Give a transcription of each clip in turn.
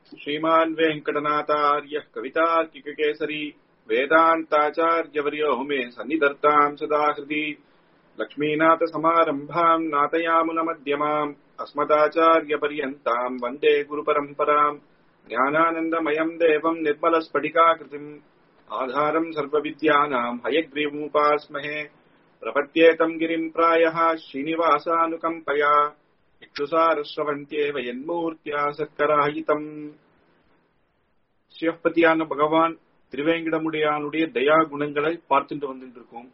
श्रीमान् वेङ्कटनाथार्यः कवितार्किककेसरी वेदान्ताचार्यवर्यो मे सन्निधत्ताम् सदा हृदि लक्ष्मीनाथसमारम्भाम् नाथयामुनमध्यमाम् अस्मदाचार्यपर्यन्ताम् वन्दे गुरुपरम्पराम् ज्ञानानन्दमयम् देवम् निर्मलस्फटिकाकृतिम् आधारम् सर्वविद्यानाम् हयग्रीवमुपास्महे प्रपद्येतम् गिरिम् प्रायः श्रीनिवासानुकम्पया இக்ஷுசாரஸ்ரவந்தியேவ என்மூர்த்தியா சக்கராயிதம் சிவபதியான பகவான் திருவேங்கடமுடையானுடைய தயா குணங்களை பார்த்துட்டு வந்துட்டு இருக்கோம்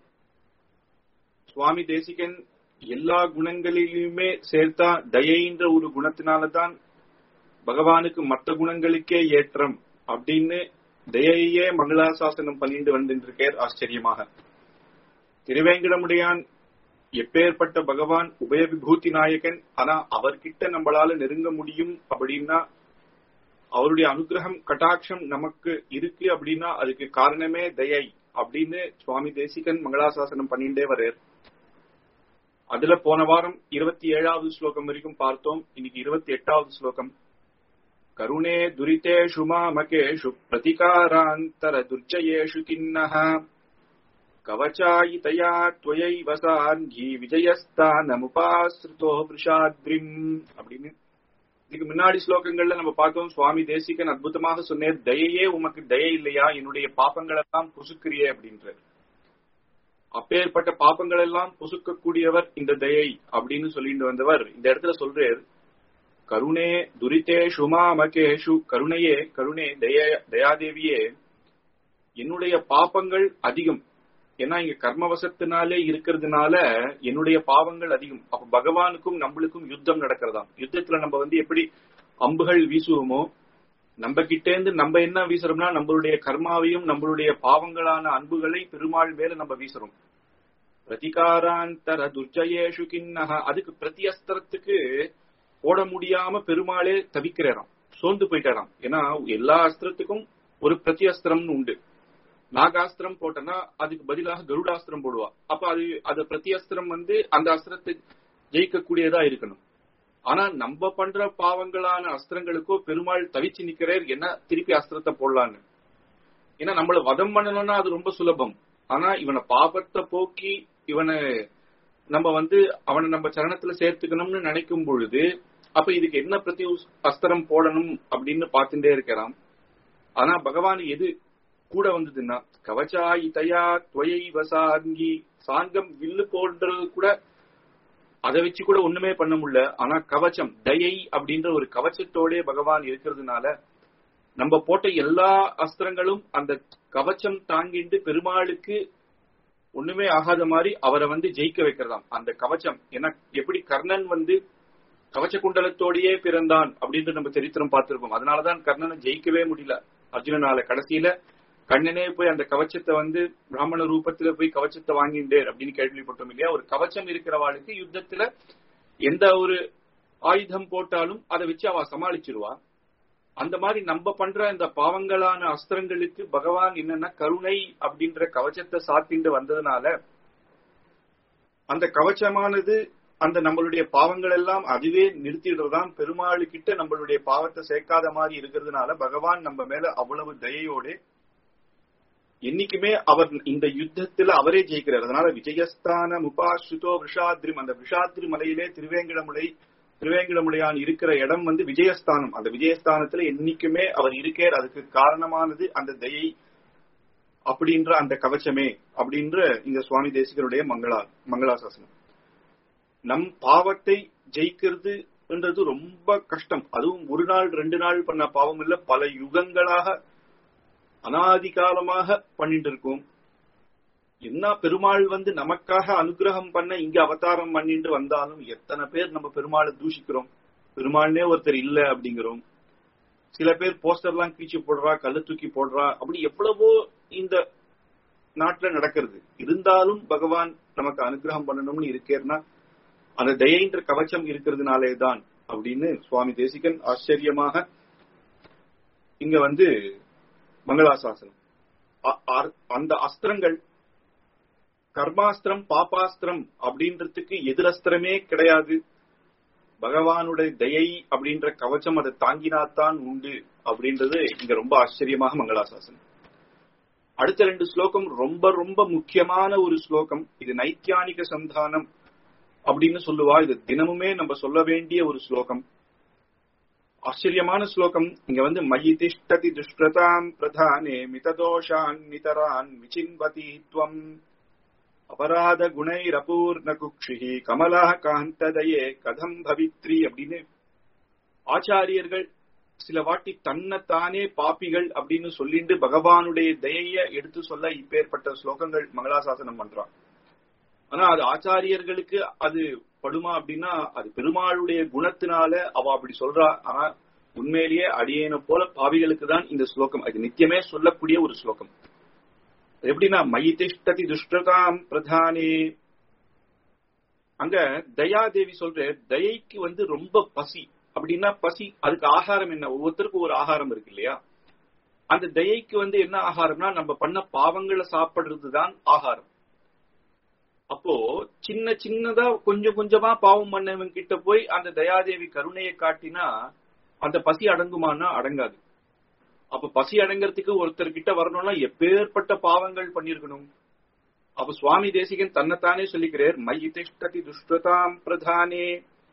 சுவாமி தேசிகன் எல்லா குணங்களிலுமே சேர்த்தா தயைன்ற ஒரு குணத்தினாலதான் பகவானுக்கு மற்ற குணங்களுக்கே ஏற்றம் அப்படின்னு தயையே மங்களாசாசனம் பண்ணிட்டு வந்துட்டு இருக்கார் ஆச்சரியமாக திருவேங்கடமுடையான் எப்பேற்பட்ட பகவான் உபய விபூதி நாயகன் ஆனா அவர்கிட்ட நம்மளால நெருங்க முடியும் அப்படின்னா அவருடைய அனுகிரகம் கட்டாட்சம் நமக்கு இருக்கு அப்படின்னா அதுக்கு காரணமே தயை அப்படின்னு சுவாமி தேசிகன் மங்களாசாசனம் பண்ணிட்டே வர்றார் அதுல போன வாரம் இருபத்தி ஏழாவது ஸ்லோகம் வரைக்கும் பார்த்தோம் இன்னைக்கு இருபத்தி எட்டாவது ஸ்லோகம் கருணே துரிதேஷு மாமகேஷு பிரதிகாராந்தர துர்ஜயேஷு கிண்ணஹ கவச்சாயிதயா துவயைவ சாங்கி விஜயஸ்தானமுபாசிரிதோ விஷாத்ரிம் அப்படின்னு இதுக்கு முன்னாடி ஸ்லோகங்கள்ல நம்ம பார்த்தோம் சுவாமி தேசிகன் அற்புதமாக சொன்னேன் தயையே உமக்கு தய இல்லையா என்னுடைய பாப்பங்கள் எல்லாம் புசுக்கிறியே அப்படின்றார் அப்பேற்பட்ட பாப்பங்கள் எல்லாம் புசுக்கக்கூடியவர் இந்த தயை அப்படின்னு சொல்லிட்டு வந்தவர் இந்த இடத்துல சொல்றார் கருணே துரிதே சுமா மகேஷு கருணையே கருணே தய தயாதேவியே என்னுடைய பாப்பங்கள் அதிகம் ஏன்னா இங்க கர்மவசத்தினாலே இருக்கிறதுனால என்னுடைய பாவங்கள் அதிகம் அப்ப பகவானுக்கும் நம்மளுக்கும் யுத்தம் நடக்கிறதாம் யுத்தத்துல நம்ம வந்து எப்படி அம்புகள் வீசுவோமோ நம்ம கிட்டேந்து நம்ம என்ன வீசுறோம்னா நம்மளுடைய கர்மாவையும் நம்மளுடைய பாவங்களான அன்புகளை பெருமாள் மேல நம்ம வீசுறோம் பிரதிகாராந்தர துர்ஜயேஷு கிண்ணக அதுக்கு பிரதியஸ்திரத்துக்கு போட முடியாம பெருமாளே தவிக்கிறாராம் சோர்ந்து போயிட்டாராம் ஏன்னா எல்லா அஸ்திரத்துக்கும் ஒரு பிரத்தியஸ்திரம்னு உண்டு நாகாஸ்திரம் போட்டனா அதுக்கு பதிலாக கருடாஸ்திரம் போடுவா அப்ப அது அது பிரத்தியஸ்திரம் வந்து அந்த அஸ்திரத்தை ஜெயிக்கக்கூடியதா இருக்கணும் ஆனா நம்ம பண்ற பாவங்களான அஸ்திரங்களுக்கோ பெருமாள் தவிச்சு நிக்கிறார் என்ன திருப்பி அஸ்திரத்தை போடலான்னு ஏன்னா நம்மள வதம் பண்ணணும்னா அது ரொம்ப சுலபம் ஆனா இவனை பாபத்தை போக்கி இவனை நம்ம வந்து அவனை நம்ம சரணத்துல சேர்த்துக்கணும்னு நினைக்கும் பொழுது அப்ப இதுக்கு என்ன பிரதி அஸ்திரம் போடணும் அப்படின்னு பார்த்துட்டே இருக்கிறான் ஆனா பகவான் எது கூட வந்ததுன்னா கவச்சாய் தயா துவயை வசாங்கி சாங்கம் வில்லு போன்றது கூட அதை வச்சு கூட ஒண்ணுமே பண்ண முடியல ஆனா கவச்சம் தயை அப்படின்ற ஒரு கவச்சத்தோட பகவான் இருக்கிறதுனால நம்ம போட்ட எல்லா அஸ்திரங்களும் அந்த கவச்சம் தாங்கிட்டு பெருமாளுக்கு ஒண்ணுமே ஆகாத மாதிரி அவரை வந்து ஜெயிக்க வைக்கிறதாம் அந்த கவச்சம் ஏன்னா எப்படி கர்ணன் வந்து கவச்ச குண்டலத்தோடயே பிறந்தான் அப்படின்ட்டு நம்ம சரித்திரம் பார்த்திருக்கோம் அதனாலதான் கர்ணனை ஜெயிக்கவே முடியல அர்ஜுனனால கடைசியில கண்ணனே போய் அந்த கவச்சத்தை வந்து பிராமண ரூபத்துல போய் கவச்சத்தை வாங்கிண்டேர் அப்படின்னு கேள்விப்பட்டோம் இல்லையா ஒரு கவச்சம் இருக்கிறவாளுக்கு யுத்தத்துல எந்த ஒரு ஆயுதம் போட்டாலும் அதை வச்சு அவ சமாளிச்சிருவா அந்த மாதிரி நம்ம பண்ற இந்த பாவங்களான அஸ்திரங்களுக்கு பகவான் என்னன்னா கருணை அப்படின்ற கவச்சத்தை சாத்திண்டு வந்ததுனால அந்த கவச்சமானது அந்த நம்மளுடைய பாவங்கள் எல்லாம் அதுவே நிறுத்திடுறதாம் பெருமாள் கிட்ட நம்மளுடைய பாவத்தை சேர்க்காத மாதிரி இருக்கிறதுனால பகவான் நம்ம மேல அவ்வளவு தயையோட என்னைக்குமே அவர் இந்த யுத்தத்துல அவரே ஜெயிக்கிறார் அதனால விஜயஸ்தான முபாஸ்ருதோ விஷாத்ரிம் அந்த விஷாத்ரி மலையிலே திருவேங்கடமுலை திருவேங்கடமுலையான் இருக்கிற இடம் வந்து விஜயஸ்தானம் அந்த விஜயஸ்தானத்துல என்னைக்குமே அவர் இருக்கார் அதுக்கு காரணமானது அந்த தயை அப்படின்ற அந்த கவச்சமே அப்படின்ற இந்த சுவாமி தேசிகருடைய மங்களா மங்களாசாசனம் நம் பாவத்தை ஜெயிக்கிறது ரொம்ப கஷ்டம் அதுவும் ஒரு நாள் ரெண்டு நாள் பண்ண பாவம் இல்ல பல யுகங்களாக அனாதி காலமாக பண்ணிட்டு இருக்கோம் என்ன பெருமாள் வந்து நமக்காக அனுகிரகம் பண்ண இங்க அவதாரம் பண்ணிட்டு வந்தாலும் எத்தனை பேர் நம்ம பெருமாளை தூஷிக்கிறோம் பெருமாள்னே ஒருத்தர் இல்ல அப்படிங்கிறோம் சில பேர் போஸ்டர் எல்லாம் கீச்சு போடுறா கல்லு தூக்கி போடுறா அப்படி எவ்வளவோ இந்த நாட்டுல நடக்கிறது இருந்தாலும் பகவான் நமக்கு அனுகிரகம் பண்ணணும்னு இருக்கேன்னா அந்த தயைன்ற கவச்சம் இருக்கிறதுனாலே தான் அப்படின்னு சுவாமி தேசிகன் ஆச்சரியமாக இங்க வந்து மங்களாசாசனம் அந்த அஸ்திரங்கள் கர்மாஸ்திரம் பாப்பாஸ்திரம் அப்படின்றதுக்கு எதிரஸ்திரமே கிடையாது பகவானுடைய தயை அப்படின்ற கவச்சம் அதை தாங்கினாத்தான் உண்டு அப்படின்றது இங்க ரொம்ப ஆச்சரியமாக மங்களாசாசனம் அடுத்த ரெண்டு ஸ்லோகம் ரொம்ப ரொம்ப முக்கியமான ஒரு ஸ்லோகம் இது நைத்தியானிக சந்தானம் அப்படின்னு சொல்லுவா இது தினமுமே நம்ம சொல்ல வேண்டிய ஒரு ஸ்லோகம் ஆச்சரியமான ஸ்லோகம் இங்க வந்து மயி திஷ்டதி துஷ்பிரதாம் பிரதானே மிததோஷான் நிதரான் விசின்வதி துவம் அபராத குணைரபூர்ண குக்ஷி கமலா காந்ததயே கதம் பவித்ரி அப்படின்னு ஆச்சாரியர்கள் சில வாட்டி தன்னைத்தானே பாப்பிகள் அப்படின்னு சொல்லிட்டு பகவானுடைய தயைய எடுத்து சொல்ல இப்பேற்பட்ட ஸ்லோகங்கள் மங்களாசாசனம் பண்றான் ஆனா அது ஆச்சாரியர்களுக்கு அது படுமா அப்படின்னா அது பெருமாளுடைய குணத்தினால அவ அப்படி சொல்றா ஆனா உண்மையிலேயே அடியேன போல பாவிகளுக்கு தான் இந்த ஸ்லோகம் அது நித்தியமே சொல்லக்கூடிய ஒரு ஸ்லோகம் எப்படின்னா மயி திஷ்டதி துஷ்டதாம் பிரதானே அங்க தயாதேவி சொல்ற தயைக்கு வந்து ரொம்ப பசி அப்படின்னா பசி அதுக்கு ஆகாரம் என்ன ஒவ்வொருத்தருக்கும் ஒரு ஆகாரம் இருக்கு இல்லையா அந்த தயைக்கு வந்து என்ன ஆகாரம்னா நம்ம பண்ண பாவங்களை சாப்பிடுறதுதான் ஆகாரம் அப்போ சின்ன சின்னதா கொஞ்சம் கொஞ்சமா பாவம் பண்ணவன் கிட்ட போய் அந்த தயாதேவி கருணையை காட்டினா அந்த பசி அடங்குமானா அடங்காது அப்ப பசி அடங்கறதுக்கு ஒருத்தர் கிட்ட வரணும்னா எப்பேற்பட்ட பாவங்கள் பண்ணிருக்கணும் அப்ப சுவாமி தேசிகன் தன்னைத்தானே சொல்லிக்கிறார் மையி திஷ்டதி துஷ்டதாம் பிரதானே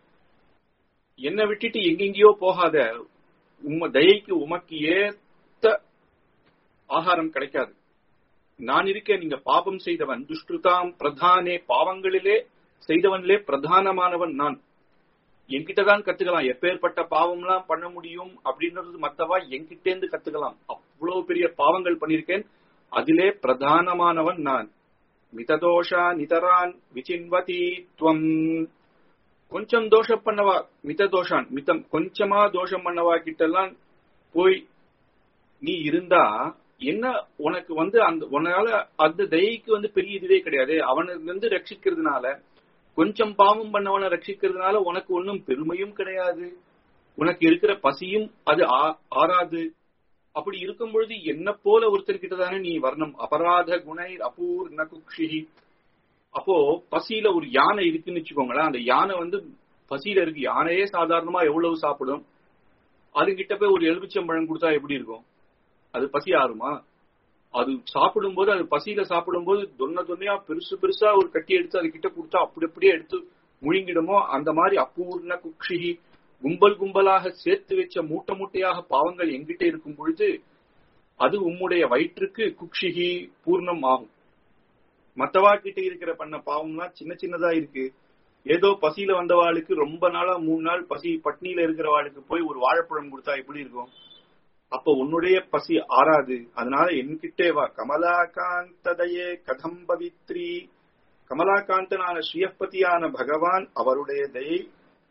என்ன விட்டுட்டு எங்கெங்கயோ போகாத உம்ம தயைக்கு உமக்கு ஏத்த ஆகாரம் கிடைக்காது நான் இருக்கேன் நீங்க பாபம் செய்தவன் துஷ்டுதாம் பிரதானே பாவங்களிலே செய்தவனிலே பிரதானமானவன் நான் என்கிட்ட தான் கத்துக்கலாம் எப்பேற்பட்ட பாவம்லாம் பண்ண முடியும் அப்படின்றது மத்தவா என்கிட்டேந்து கத்துக்கலாம் அவ்வளவு பெரிய பாவங்கள் பண்ணிருக்கேன் அதிலே பிரதானமானவன் நான் மிததோஷா நிதரான் விசின்வதி துவம் கொஞ்சம் தோஷம் பண்ணவா மித தோஷான் மிதம் கொஞ்சமா தோஷம் பண்ணவா கிட்டெல்லாம் போய் நீ இருந்தா என்ன உனக்கு வந்து அந்த உன்னால அந்த தயைக்கு வந்து பெரிய இதுவே கிடையாது அவனுக்கு வந்து ரட்சிக்கிறதுனால கொஞ்சம் பாவம் பண்ணவனை ரட்சிக்கிறதுனால உனக்கு ஒன்னும் பெருமையும் கிடையாது உனக்கு இருக்கிற பசியும் அது ஆறாது அப்படி இருக்கும் பொழுது என்ன போல ஒருத்தர்கிட்ட தானே நீ வரணும் அபராத குணை அபூர் நகுக்ஷி அப்போ பசியில ஒரு யானை இருக்குன்னு வச்சுக்கோங்களேன் அந்த யானை வந்து பசியில இருக்கு யானையே சாதாரணமா எவ்வளவு சாப்பிடும் அதுகிட்ட போய் ஒரு எலுமிச்சம்பழம் கொடுத்தா எப்படி இருக்கும் அது பசி ஆறுமா அது சாப்பிடும் போது அது பசியில சாப்பிடும் போது தொன்ன தொன்னையா பெருசு பெருசா ஒரு கட்டி எடுத்து அது கிட்ட கொடுத்தா அப்படி அப்படியே எடுத்து முழுங்கிடுமோ அந்த மாதிரி அப்பூர்ண குக்ஷி கும்பல் கும்பலாக சேர்த்து வச்ச மூட்டை மூட்டையாக பாவங்கள் எங்கிட்ட இருக்கும் பொழுது அது உம்முடைய வயிற்றுக்கு குக்ஷிகி பூர்ணம் ஆகும் மத்தவா கிட்ட இருக்கிற பண்ண பாவம்லாம் சின்ன சின்னதா இருக்கு ஏதோ பசியில வந்தவாளுக்கு ரொம்ப நாளா மூணு நாள் பசி பட்னியில இருக்கிறவாளுக்கு போய் ஒரு வாழைப்பழம் கொடுத்தா எப்படி இருக்கும் அப்ப உன்னுடைய பசி ஆறாது அதனால என்கிட்டே வா கமலாகாந்ததையே கதம் பவித்ரி கமலாகாந்தனான ஸ்ரீயப்பதியான பகவான் அவருடைய தயை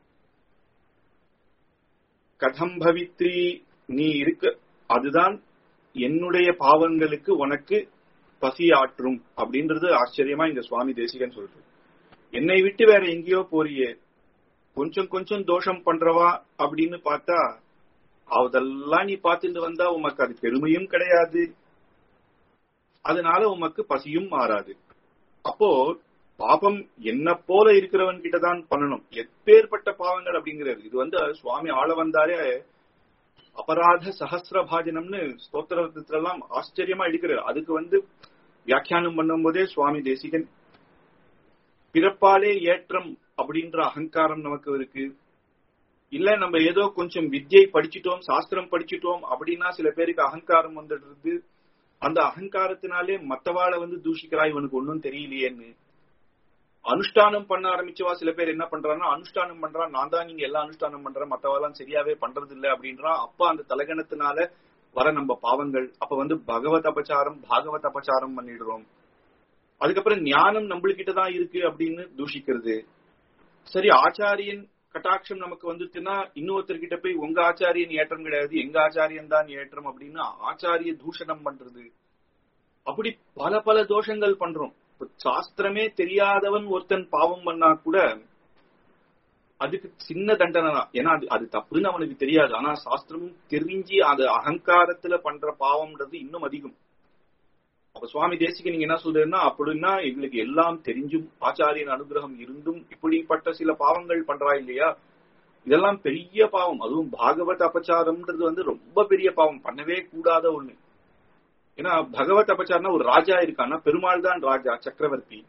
கதம் பவித்ரி நீ இருக்க அதுதான் என்னுடைய பாவங்களுக்கு உனக்கு பசி ஆற்றும் அப்படின்றது ஆச்சரியமா இந்த சுவாமி தேசிகன் சொல்றது என்னை விட்டு வேற எங்கேயோ போறியே கொஞ்சம் கொஞ்சம் தோஷம் பண்றவா அப்படின்னு பார்த்தா அதெல்லாம் நீ பார்த்துட்டு வந்தா உமக்கு அது பெருமையும் கிடையாது அதனால உமக்கு பசியும் மாறாது அப்போ பாபம் என்ன போல இருக்கிறவன் கிட்டதான் பண்ணணும் எப்பேற்பட்ட பாவங்கள் அப்படிங்கிறது இது வந்து சுவாமி ஆள வந்தாரே அபராத சஹசிர பாஜனம்னு ஸ்தோத்திரத்துல எல்லாம் ஆச்சரியமா எடுக்கிறார் அதுக்கு வந்து வியாக்கியானம் பண்ணும் போதே சுவாமி தேசிகன் பிறப்பாலே ஏற்றம் அப்படின்ற அகங்காரம் நமக்கு இருக்கு இல்ல நம்ம ஏதோ கொஞ்சம் வித்யை படிச்சிட்டோம் சாஸ்திரம் படிச்சிட்டோம் அப்படின்னா சில பேருக்கு அகங்காரம் வந்துடுறது அந்த அகங்காரத்தினாலே மத்தவாளை வந்து தூஷிக்கிறா இவனுக்கு ஒன்னும் தெரியலையேன்னு அனுஷ்டானம் பண்ண ஆரம்பிச்சவா சில பேர் என்ன பண்றாங்கன்னா அனுஷ்டானம் பண்றான் நான் தான் நீங்க எல்லா அனுஷ்டானம் பண்றேன் மத்தவாலாம் சரியாவே பண்றது இல்ல அப்படின்றான் அப்ப அந்த தலகணத்தினால வர நம்ம பாவங்கள் அப்ப வந்து பகவத் அபச்சாரம் பாகவத் அபச்சாரம் பண்ணிடுறோம் அதுக்கப்புறம் ஞானம் நம்மளுக்கிட்ட தான் இருக்கு அப்படின்னு தூஷிக்கிறது சரி ஆச்சாரியன் கட்டாட்சம் நமக்கு வந்துச்சுன்னா இன்னொருத்தர்கிட்ட போய் உங்க ஆச்சாரியன் ஏற்றம் கிடையாது எங்க ஆச்சாரியன் தான் ஏற்றம் அப்படின்னு ஆச்சாரிய தூஷணம் பண்றது அப்படி பல பல தோஷங்கள் பண்றோம் சாஸ்திரமே தெரியாதவன் ஒருத்தன் பாவம் பண்ணா கூட அதுக்கு சின்ன தண்டனை தான் ஏன்னா அது அது தப்புன்னு அவனுக்கு தெரியாது ஆனா சாஸ்திரமும் தெரிஞ்சு அது அகங்காரத்துல பண்ற பாவம்ன்றது இன்னும் அதிகம் அப்ப சுவாமி தேசிக்கு நீங்க என்ன சொல்றீங்கன்னா அப்படின்னா எங்களுக்கு எல்லாம் தெரிஞ்சும் ஆச்சாரியன் அனுகிரகம் இருந்தும் இப்படிப்பட்ட சில பாவங்கள் பண்றா இல்லையா இதெல்லாம் பெரிய பாவம் அதுவும் பாகவத் அபச்சாரம்ன்றது வந்து ரொம்ப பெரிய பாவம் பண்ணவே கூடாத ஒண்ணு ஏன்னா பகவத் அபச்சாரம்னா ஒரு ராஜா இருக்கான்னா பெருமாள் தான் ராஜா சக்கரவர்த்தி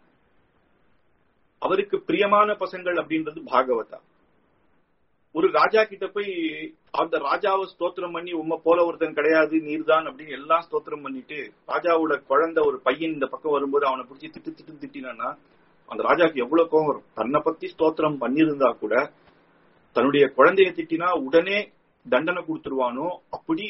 அவருக்கு பிரியமான பசங்கள் அப்படின்றது பாகவதா ஒரு ராஜா கிட்ட போய் அந்த ராஜாவை ஸ்தோத்திரம் பண்ணி உண்மை போல ஒருத்தன் கிடையாது நீர்தான் அப்படின்னு எல்லாம் ஸ்தோத்திரம் பண்ணிட்டு ராஜாவோட குழந்தை ஒரு பையன் இந்த பக்கம் வரும்போது அவனை பிடிச்சி திட்டு திட்டு திட்டினான்னா அந்த ராஜாக்கு எவ்வளவு கோவம் வரும் தன்னை பத்தி ஸ்தோத்திரம் பண்ணியிருந்தா கூட தன்னுடைய குழந்தைய திட்டினா உடனே தண்டனை கொடுத்துருவானோ அப்படி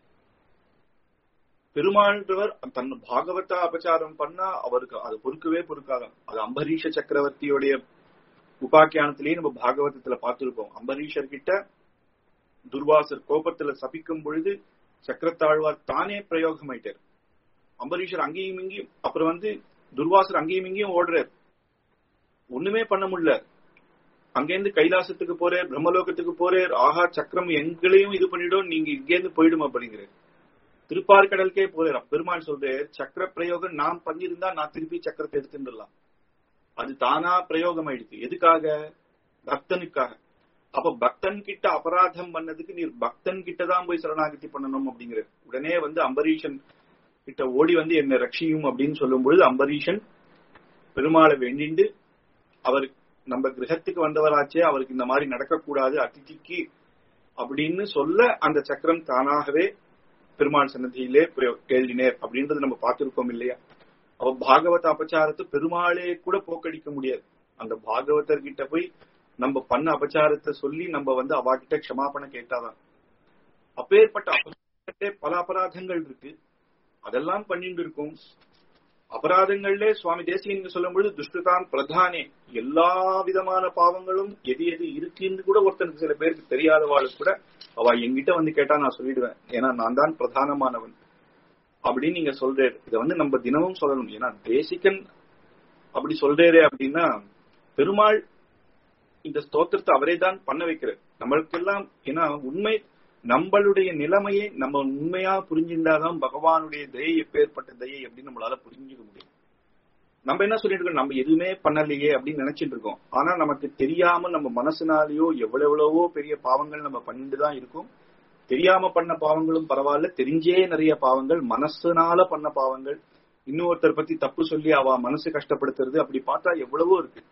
பெருமாள்ன்றவர் தன் பாகவத அபச்சாரம் பண்ணா அவருக்கு அது பொறுக்கவே பொறுக்காதான் அது அம்பரீஷ சக்கரவர்த்தியுடைய உபாக்கியானத்திலேயே நம்ம பாகவதத்துல பார்த்திருக்கோம் அம்பரீஷர் கிட்ட துர்வாசர் கோபத்துல சபிக்கும் பொழுது சக்கரத்தாழ்வார் தானே பிரயோகமாயிட்டார் அம்பரீஷர் அங்கேயும் இங்கேயும் அப்புறம் வந்து துர்வாசர் அங்கேயும் இங்கேயும் ஓடுறார் ஒண்ணுமே பண்ண முடியல அங்கேருந்து கைலாசத்துக்கு போறார் பிரம்மலோகத்துக்கு போறார் ஆஹா சக்கரம் எங்களையும் இது பண்ணிடும் நீங்க இங்கேருந்து போயிடும் அப்படிங்கிறார் திருப்பார்கடலுக்கே போறார் பெருமாள் சொல்றார் சக்கர பிரயோகம் நாம் பண்ணியிருந்தா நான் திருப்பி சக்கரத்தை எடுத்துடலாம் அது தானா பிரயோகம் ஆயிடுச்சு எதுக்காக பக்தனுக்காக அப்ப பக்தன் கிட்ட அபராதம் பண்ணதுக்கு நீர் பக்தன் கிட்ட தான் போய் சரணாகதி பண்ணணும் அப்படிங்கிற உடனே வந்து அம்பரீஷன் கிட்ட ஓடி வந்து என்ன ரட்சியும் அப்படின்னு சொல்லும் பொழுது அம்பரீஷன் பெருமாளை வேண்டிண்டு அவர் நம்ம கிரகத்துக்கு வந்தவராச்சே அவருக்கு இந்த மாதிரி நடக்கக்கூடாது அதிதிக்கு அப்படின்னு சொல்ல அந்த சக்கரம் தானாகவே பெருமாள் சன்னதியிலே எழுதினேர் அப்படின்றது நம்ம பார்த்திருக்கோம் இல்லையா அவ பாகவத அபச்சாரத்தை பெருமாளே கூட போக்கடிக்க முடியாது அந்த பாகவதர் கிட்ட போய் நம்ம பண்ண அபச்சாரத்தை சொல்லி நம்ம வந்து அவ கிட்ட க்ஷமாபண கேட்டாதான் அப்பேற்பட்ட அபச்சாரத்தே பல அபராதங்கள் இருக்கு அதெல்லாம் பண்ணிட்டு இருக்கும் அபராதங்கள்ல சுவாமி தேசியன் சொல்லும் பொழுது துஷ்டதான் பிரதானே எல்லா விதமான பாவங்களும் எது எது இருக்குன்னு கூட ஒருத்தனுக்கு சில பேருக்கு தெரியாதவாளுக்கு கூட அவ என்கிட்ட வந்து கேட்டா நான் சொல்லிடுவேன் ஏன்னா நான் தான் பிரதானமானவன் அப்படின்னு நீங்க சொல்றாரு இத வந்து நம்ம தினமும் சொல்லணும் ஏன்னா தேசிகன் அப்படி சொல்றாரு அப்படின்னா பெருமாள் இந்த ஸ்தோத்திரத்தை அவரே தான் பண்ண வைக்கிறார் நம்மளுக்கெல்லாம் ஏன்னா உண்மை நம்மளுடைய நிலைமையை நம்ம உண்மையா புரிஞ்சிருந்தாதான் பகவானுடைய தயை எப்பேற்பட்ட தயை அப்படின்னு நம்மளால புரிஞ்சுக்க முடியும் நம்ம என்ன சொல்லிட்டு இருக்கோம் நம்ம எதுவுமே பண்ணலையே அப்படின்னு நினைச்சிட்டு இருக்கோம் ஆனா நமக்கு தெரியாம நம்ம மனசுனாலேயோ எவ்வளவு எவ்வளவோ பெரிய பாவங்கள் நம்ம பண்ணிட்டு தான் இருக்கோம் தெரியாம பண்ண பாவங்களும் பரவாயில்ல தெரிஞ்சே நிறைய பாவங்கள் மனசுனால பண்ண பாவங்கள் இன்னொருத்தர் பத்தி தப்பு சொல்லி அவ மனசு கஷ்டப்படுத்துறது அப்படி பார்த்தா எவ்வளவோ இருக்கு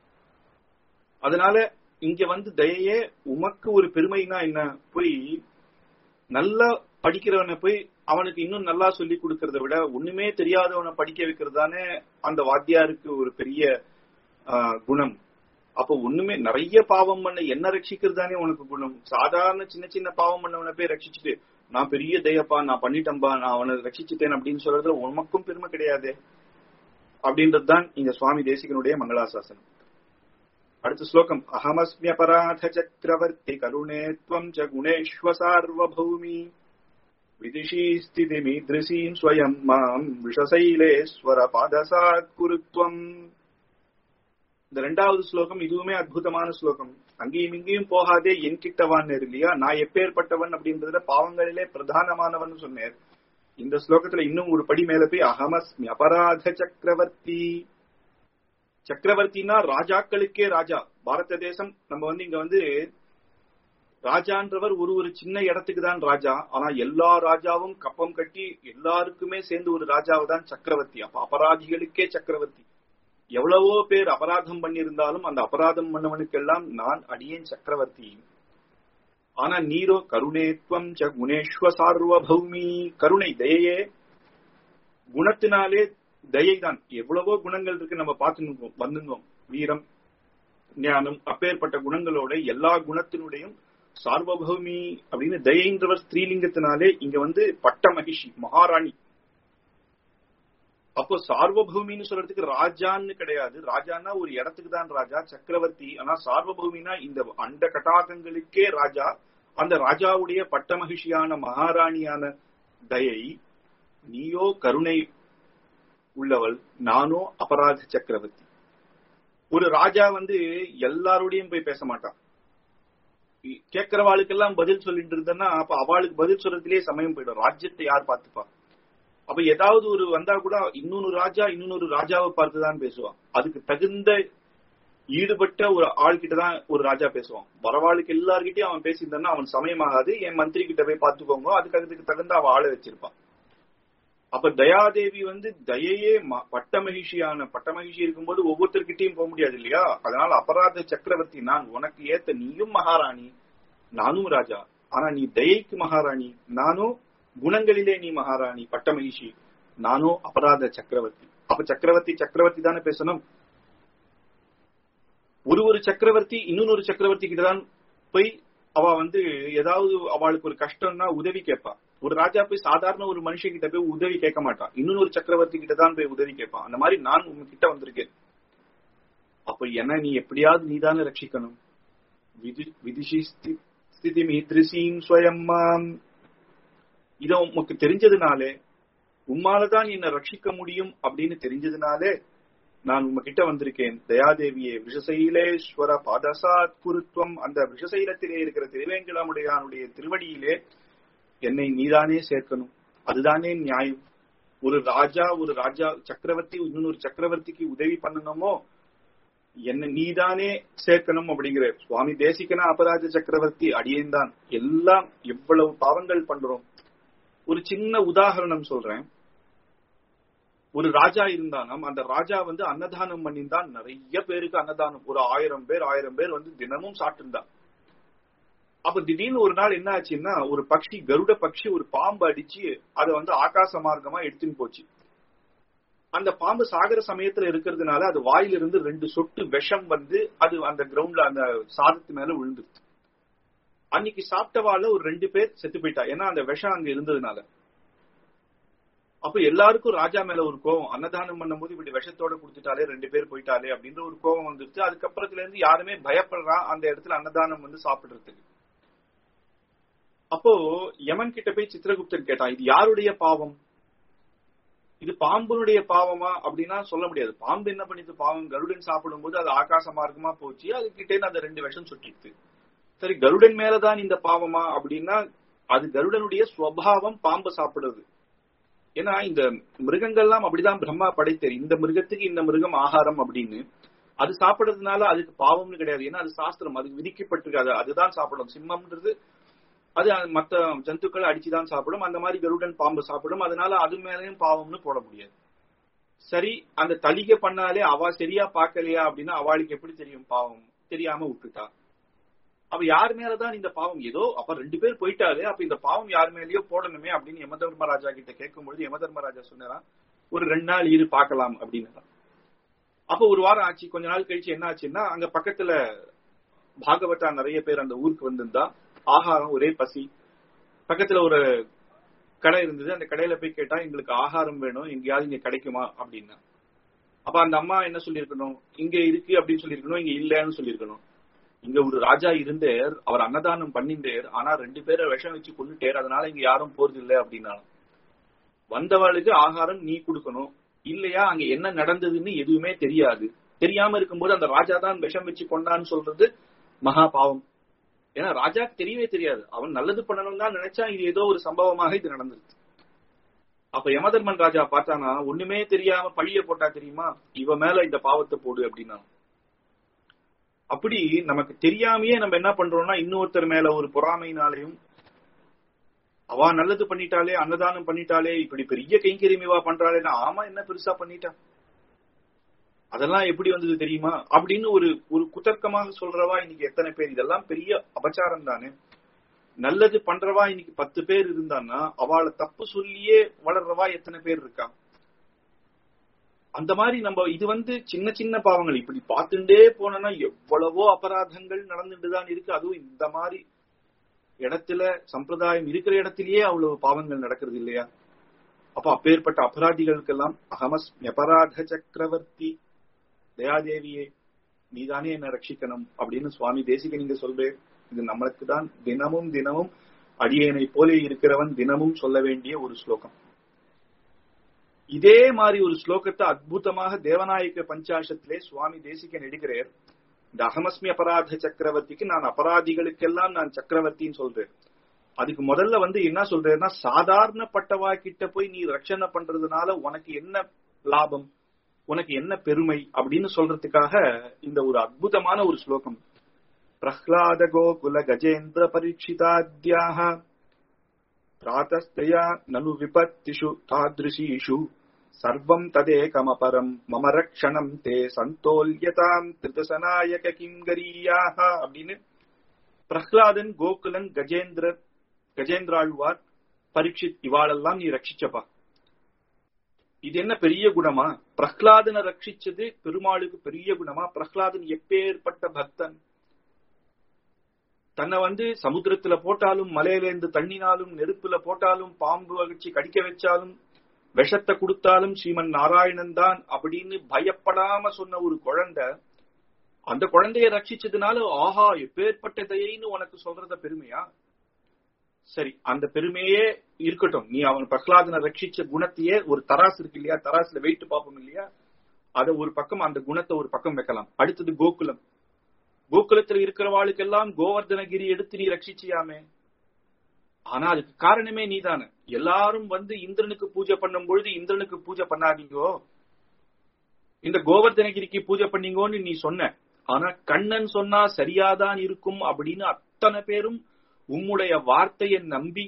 அதனால இங்க வந்து தயையே உமக்கு ஒரு பெருமைனா என்ன போய் நல்லா படிக்கிறவனை போய் அவனுக்கு இன்னும் நல்லா சொல்லி கொடுக்கறத விட ஒண்ணுமே தெரியாதவனை படிக்க வைக்கிறது தானே அந்த வாத்தியாருக்கு ஒரு பெரிய குணம் அப்போ ஒண்ணுமே நிறைய பாவம் பண்ண என்ன ரட்சிக்கிறது தானே உனக்கு குணம் சாதாரண சின்ன சின்ன பாவம் பண்ணவனை போய் ரட்சிச்சுட்டு நான் பெரிய தயப்பா நான் பண்ணிட்டேன்பா நான் அவனை ரட்சிச்சுட்டேன் அப்படின்னு சொல்றதுல உனக்கும் பெருமை கிடையாது அப்படின்றது தான் இங்க சுவாமி தேசிகனுடைய மங்களாசாசனம் அடுத்த ஸ்லோகம் அகமஸ்மியபராத சக்கரவர்த்தி கருணே துவம் ச குணேஸ்வ சார்வபௌமி விதிஷீ ஸ்திதிமீதൃശீம் ஸ்வயம் மாம் விஷசைலேஸ்வர பாதசாத் குருத்வம் இந்த ரெண்டாவது ஸ்லோகம் இதுவுமே அற்புதமான ஸ்லோகம் அங்கேயும் இங்கேயும் போகாதே என் கிட்டவான் இல்லையா நான் எப்பேற்பட்டவன் அப்படின்றதுல பாவங்களிலே பிரதானமானவன் சொன்னேன் இந்த ஸ்லோகத்துல இன்னும் ஒரு படி மேல போய் அகமஸ்மி அபராத சக்கரவர்த்தி சக்கரவர்த்தினா ராஜாக்களுக்கே ராஜா பாரத தேசம் நம்ம வந்து இங்க வந்து ராஜான்றவர் ஒரு ஒரு சின்ன இடத்துக்கு தான் ராஜா ஆனா எல்லா ராஜாவும் கப்பம் கட்டி எல்லாருக்குமே சேர்ந்து ஒரு ராஜாவை தான் சக்கரவர்த்தி அப்ப அபராதிகளுக்கே சக்கரவர்த்தி எவ்வளவோ பேர் அபராதம் பண்ணியிருந்தாலும் அந்த அபராதம் பண்ணவனுக்கெல்லாம் நான் அடியேன் சக்கரவர்த்தி ஆனா நீரோ கருணேத்வம் ச குணேஸ்வ சார்வபௌமி கருணை தயையே குணத்தினாலே தயை தான் எவ்வளவோ குணங்கள் இருக்கு நம்ம பார்த்து வந்துருந்தோம் வீரம் ஞானம் அப்பேற்பட்ட குணங்களோட எல்லா குணத்தினுடையும் சார்வபௌமி அப்படின்னு தயைன்றவர் ஸ்திரீலிங்கத்தினாலே இங்க வந்து பட்ட மகிஷி மகாராணி அப்போ சார்வபௌமின்னு சொல்றதுக்கு ராஜான்னு கிடையாது ராஜான்னா ஒரு இடத்துக்கு தான் ராஜா சக்கரவர்த்தி ஆனா சார்வபௌமினா இந்த அண்ட கட்டாகங்களுக்கே ராஜா அந்த ராஜாவுடைய பட்ட மகிழ்ச்சியான மகாராணியான தயை நீயோ கருணை உள்ளவள் நானோ அபராத சக்கரவர்த்தி ஒரு ராஜா வந்து எல்லாரோடையும் போய் பேச மாட்டான் கேட்கிறவாளுக்கெல்லாம் பதில் சொல்லிட்டு இருந்தேன்னா அப்ப அவளுக்கு பதில் சொல்றதுலயே சமயம் போயிடும் ராஜ்யத்தை யார் பார்த்துப்பா அப்ப ஏதாவது ஒரு வந்தா கூட இன்னொன்னு ராஜா இன்னொன்னு ராஜாவை பார்த்துதான் பேசுவான் அதுக்கு தகுந்த ஈடுபட்ட ஒரு ஆள் கிட்ட தான் ஒரு ராஜா பேசுவான் வரவாளுக்கு எல்லார்கிட்டயும் அவன் பேசியிருந்தான்னா அவன் சமயமாகாது என் மந்திரி கிட்ட போய் பாத்துக்கோங்க அதுக்கு அதுக்கு தகுந்த அவன் ஆளை வச்சிருப்பான் அப்ப தயாதேவி வந்து தயையே ம- பட்ட மகிழ்ச்சியான பட்ட மகிழ்ச்சி இருக்கும்போது ஒவ்வொருத்தர்கிட்டயும் போக முடியாது இல்லையா அதனால அபராத சக்கரவர்த்தி நான் உனக்கு ஏத்த நீயும் மகாராணி நானும் ராஜா ஆனா நீ தயைக்கு மகாராணி நானும் குணங்களிலே நீ மகாராணி பட்ட மகிழ்ச்சி நானும் அபராத சக்கரவர்த்தி அப்ப சக்கரவர்த்தி சக்கரவர்த்தி தானே பேசணும் ஒரு ஒரு சக்கரவர்த்தி இன்னொரு சக்கரவர்த்தி கிட்ட தான் போய் அவ வந்து ஏதாவது அவளுக்கு ஒரு கஷ்டம்னா உதவி கேட்பா ஒரு ராஜா போய் சாதாரண ஒரு மனுஷன் கிட்ட போய் உதவி கேட்க மாட்டான் இன்னொரு சக்கரவர்த்தி கிட்ட தான் போய் உதவி கேட்பான் அந்த மாதிரி நான் உங்ககிட்ட வந்திருக்கேன் அப்ப என்ன நீ எப்படியாவது நீதானே ரட்சிக்கணும் விதி விதிஷி ஸ்தி- ஸ்திதி மீத்ரிசீம் ஸ்வயம் மாம் இத உமக்கு தெரிஞ்சதுனாலே உம்மாலதான் என்னை ரட்சிக்க முடியும் அப்படின்னு தெரிஞ்சதுனாலே நான் உங்ககிட்ட வந்திருக்கேன் தயாதேவியே விஷசைலேஸ்வர பாதசாத் குருத்துவம் அந்த விஷசைலத்திலே இருக்கிற திருவேங்கடமுடையானுடைய திருவடியிலே என்னை நீதானே சேர்க்கணும் அதுதானே நியாயம் ஒரு ராஜா ஒரு ராஜா சக்கரவர்த்தி இன்னொரு சக்கரவர்த்திக்கு உதவி பண்ணணுமோ என்ன நீதானே சேர்க்கணும் அப்படிங்கிற சுவாமி தேசிகனா அபராஜ சக்கரவர்த்தி அடியேன் தான் எல்லாம் எவ்வளவு பாவங்கள் பண்றோம் ஒரு சின்ன உதாரணம் சொல்றேன் ஒரு ராஜா இருந்தானாம் அந்த ராஜா வந்து அன்னதானம் பண்ணியிருந்தான் நிறைய பேருக்கு அன்னதானம் ஒரு ஆயிரம் பேர் ஆயிரம் பேர் வந்து தினமும் சாப்பிட்டுருந்தான் அப்ப திடீர்னு ஒரு நாள் என்ன ஆச்சுன்னா ஒரு பக்ஷி கருட பக்ஷி ஒரு பாம்பு அடிச்சு அதை வந்து ஆகாச மார்க்கமா எடுத்துன்னு போச்சு அந்த பாம்பு சாகர சமயத்துல இருக்கிறதுனால அது வாயிலிருந்து ரெண்டு சொட்டு விஷம் வந்து அது அந்த கிரவுண்ட்ல அந்த சாதத்து மேல விழுந்துருச்சு அன்னைக்கு சாப்பிட்டவால ஒரு ரெண்டு பேர் செத்து போயிட்டா ஏன்னா அந்த விஷம் அங்க இருந்ததுனால அப்ப எல்லாருக்கும் ராஜா மேல ஒரு கோவம் அன்னதானம் பண்ணும்போது இப்படி விஷத்தோட கொடுத்துட்டாலே ரெண்டு பேர் போயிட்டாலே அப்படின்ற ஒரு கோவம் வந்துருச்சு அதுக்கப்புறத்துல இருந்து யாருமே பயப்படுறான் அந்த இடத்துல அன்னதானம் வந்து சாப்பிடுறதுக்கு அப்போ யமன் கிட்ட போய் சித்திரகுப்தன் கேட்டான் இது யாருடைய பாவம் இது பாம்புனுடைய பாவமா அப்படின்னா சொல்ல முடியாது பாம்பு என்ன பண்ணிது பாவம் கருடன் சாப்பிடும்போது அது ஆகாச மார்க்கமா போச்சு அது கிட்டே அந்த ரெண்டு விஷம் சுட்டிட்டு சரி கருடன் மேலதான் இந்த பாவமா அப்படின்னா அது கருடனுடைய சுவாவம் பாம்பு சாப்பிடுறது ஏன்னா இந்த மிருகங்கள்லாம் அப்படிதான் பிரம்மா படைத்தார் இந்த மிருகத்துக்கு இந்த மிருகம் ஆகாரம் அப்படின்னு அது சாப்பிடுறதுனால அதுக்கு பாவம்னு கிடையாது ஏன்னா அது சாஸ்திரம் அதுக்கு விதிக்கப்பட்டிருக்காது அதுதான் சாப்பிடும் சிம்மம்ன்றது அது மத்த ஜந்துக்களை அடிச்சுதான் சாப்பிடும் அந்த மாதிரி கருடன் பாம்பு சாப்பிடும் அதனால அது மேலேயும் பாவம்னு போட முடியாது சரி அந்த தலிகை பண்ணாலே அவ சரியா பார்க்கலையா அப்படின்னா அவளுக்கு எப்படி தெரியும் பாவம் தெரியாம விட்டுட்டா அப்ப யார் மேலதான் இந்த பாவம் ஏதோ அப்ப ரெண்டு பேர் போயிட்டாலே அப்ப இந்த பாவம் யார் மேலயோ போடணுமே அப்படின்னு யம தர்மராஜா கிட்ட கேட்கும் பொழுது யம தர்மராஜா சொன்னாரா ஒரு ரெண்டு நாள் இரு பார்க்கலாம் அப்படின்னு அப்ப ஒரு வாரம் ஆச்சு கொஞ்ச நாள் கழிச்சு என்ன ஆச்சுன்னா அங்க பக்கத்துல பாகவதா நிறைய பேர் அந்த ஊருக்கு வந்திருந்தா ஆகாரம் ஒரே பசி பக்கத்துல ஒரு கடை இருந்தது அந்த கடையில போய் கேட்டா எங்களுக்கு ஆகாரம் வேணும் எங்கேயாவது இங்க கிடைக்குமா அப்படின்னா அப்ப அந்த அம்மா என்ன சொல்லிருக்கணும் இங்க இருக்கு அப்படின்னு சொல்லிருக்கணும் இங்க இல்லன்னு சொல்லிருக்கணும் இங்க ஒரு ராஜா இருந்தேர் அவர் அன்னதானம் பண்ணிந்தேர் ஆனா ரெண்டு பேரை விஷம் வச்சு கொண்டுட்டேர் அதனால இங்க யாரும் போறது இல்லை அப்படின்னாலும் வந்தவளுக்கு ஆகாரம் நீ கொடுக்கணும் இல்லையா அங்க என்ன நடந்ததுன்னு எதுவுமே தெரியாது தெரியாம இருக்கும்போது அந்த ராஜா தான் விஷம் வச்சு கொண்டான்னு சொல்றது மகா பாவம் ஏன்னா ராஜாக்கு தெரியவே தெரியாது அவன் நல்லது பண்ணணும் தான் நினைச்சா இது ஏதோ ஒரு சம்பவமாக இது நடந்துருச்சு அப்ப யமதர்மன் ராஜா பார்த்தானா ஒண்ணுமே தெரியாம பழிய போட்டா தெரியுமா இவ மேல இந்த பாவத்தை போடு அப்படின்னா அப்படி நமக்கு தெரியாமயே நம்ம என்ன பண்றோம்னா இன்னொருத்தர் மேல ஒரு பொறாமைனாலையும் அவ நல்லது பண்ணிட்டாலே அன்னதானம் பண்ணிட்டாலே இப்படி பெரிய கைங்கரிமைவா பண்றாளேன்னா ஆமா என்ன பெருசா பண்ணிட்டா அதெல்லாம் எப்படி வந்தது தெரியுமா அப்படின்னு ஒரு ஒரு குதர்க்கமாக சொல்றவா இன்னைக்கு எத்தனை பேர் இதெல்லாம் பெரிய அபச்சாரம் தானே நல்லது பண்றவா இன்னைக்கு பத்து பேர் இருந்தான்னா அவளை தப்பு சொல்லியே வளர்றவா எத்தனை பேர் இருக்கா அந்த மாதிரி நம்ம இது வந்து சின்ன சின்ன பாவங்கள் இப்படி பார்த்துட்டே போனோம்னா எவ்வளவோ அபராதங்கள் நடந்துட்டு தான் இருக்கு அதுவும் இந்த மாதிரி இடத்துல சம்பிரதாயம் இருக்கிற இடத்திலேயே அவ்வளவு பாவங்கள் நடக்கிறது இல்லையா அப்ப அப்பேற்பட்ட அபராதிகளுக்கெல்லாம் அகமஸ் அபராத சக்கரவர்த்தி தயாதேவியே நீதானே என்ன ரட்சிக்கணும் அப்படின்னு சுவாமி தேசிக நீங்க சொல்றேன் இது நம்மளுக்கு தான் தினமும் தினமும் அடியேனை போலே இருக்கிறவன் தினமும் சொல்ல வேண்டிய ஒரு ஸ்லோகம் இதே மாதிரி ஒரு ஸ்லோகத்தை அற்புதமாக தேவநாயக பஞ்சாசத்திலே சுவாமி தேசிகன் எடுக்கிறார் இந்த அகமஸ்மி அபராத சக்கரவர்த்திக்கு நான் அபராதிகளுக்கெல்லாம் நான் சக்கரவர்த்தின்னு சொல்றேன் அதுக்கு முதல்ல வந்து என்ன சொல்றேன்னா சாதாரணப்பட்டவா கிட்ட போய் நீ ரட்சணை பண்றதுனால உனக்கு என்ன லாபம் உனக்கு என்ன பெருமை அப்படின்னு சொல்றதுக்காக இந்த ஒரு அற்புதமான ஒரு ஸ்லோகம் பிரஹ்லாத கோகுல கஜேந்திர பரீட்சிதாத்யாக பிராத்தஸ்தயா நனு விபத்திஷு தாதிருஷீஷு சர்வம் ததேகமபரம் மம ரக்ஷணம் தே சந்தோல்யதாம் திருதசநாயக கிங்கரியாக அப்படின்னு பிரஹ்லாதன் கோகுலன் கஜேந்திர கஜேந்திராழ்வார் பரீட்சித் இவாளெல்லாம் நீ ரட்சிச்சப்பா இது என்ன பெரிய குணமா பிரஹ்லாதனை ரட்சிச்சது பெருமாளுக்கு பெரிய குணமா பிரஹ்லாதன் எப்பேற்பட்ட பக்தன் தன்னை வந்து சமுத்திரத்துல போட்டாலும் மலையிலேருந்து தண்ணினாலும் நெருப்புல போட்டாலும் பாம்பு வகிச்சு கடிக்க வச்சாலும் விஷத்தை கொடுத்தாலும் ஸ்ரீமன் நாராயணன் தான் அப்படின்னு பயப்படாம சொன்ன ஒரு குழந்தை அந்த குழந்தைய ரட்சிச்சதுனால ஆஹா எப்பேற்பட்ட தயைன்னு உனக்கு சொல்றத பெருமையா சரி அந்த பெருமையே இருக்கட்டும் நீ அவன் பிரகலாதனை ரட்சிச்ச குணத்தையே ஒரு தராசு இருக்கு இல்லையா தராசுல வெயிட் பார்ப்போம் இல்லையா அத ஒரு பக்கம் அந்த குணத்தை ஒரு பக்கம் வைக்கலாம் அடுத்தது கோகுலம் கோகுலத்துல இருக்கிறவாளுக்கெல்லாம் கோவர்தனகிரி எடுத்து நீ ரட்சிச்சியாமே ஆனா அதுக்கு காரணமே நீதானே எல்லாரும் வந்து இந்திரனுக்கு பூஜை பண்ணும் பொழுது இந்திரனுக்கு பூஜை பண்ணாதீங்கோ இந்த கோவர்தனகிரிக்கு பூஜை பண்ணீங்கோன்னு நீ சொன்ன ஆனா கண்ணன் சொன்னா சரியாதான் இருக்கும் அப்படின்னு அத்தனை பேரும் உம்முடைய வார்த்தையை நம்பி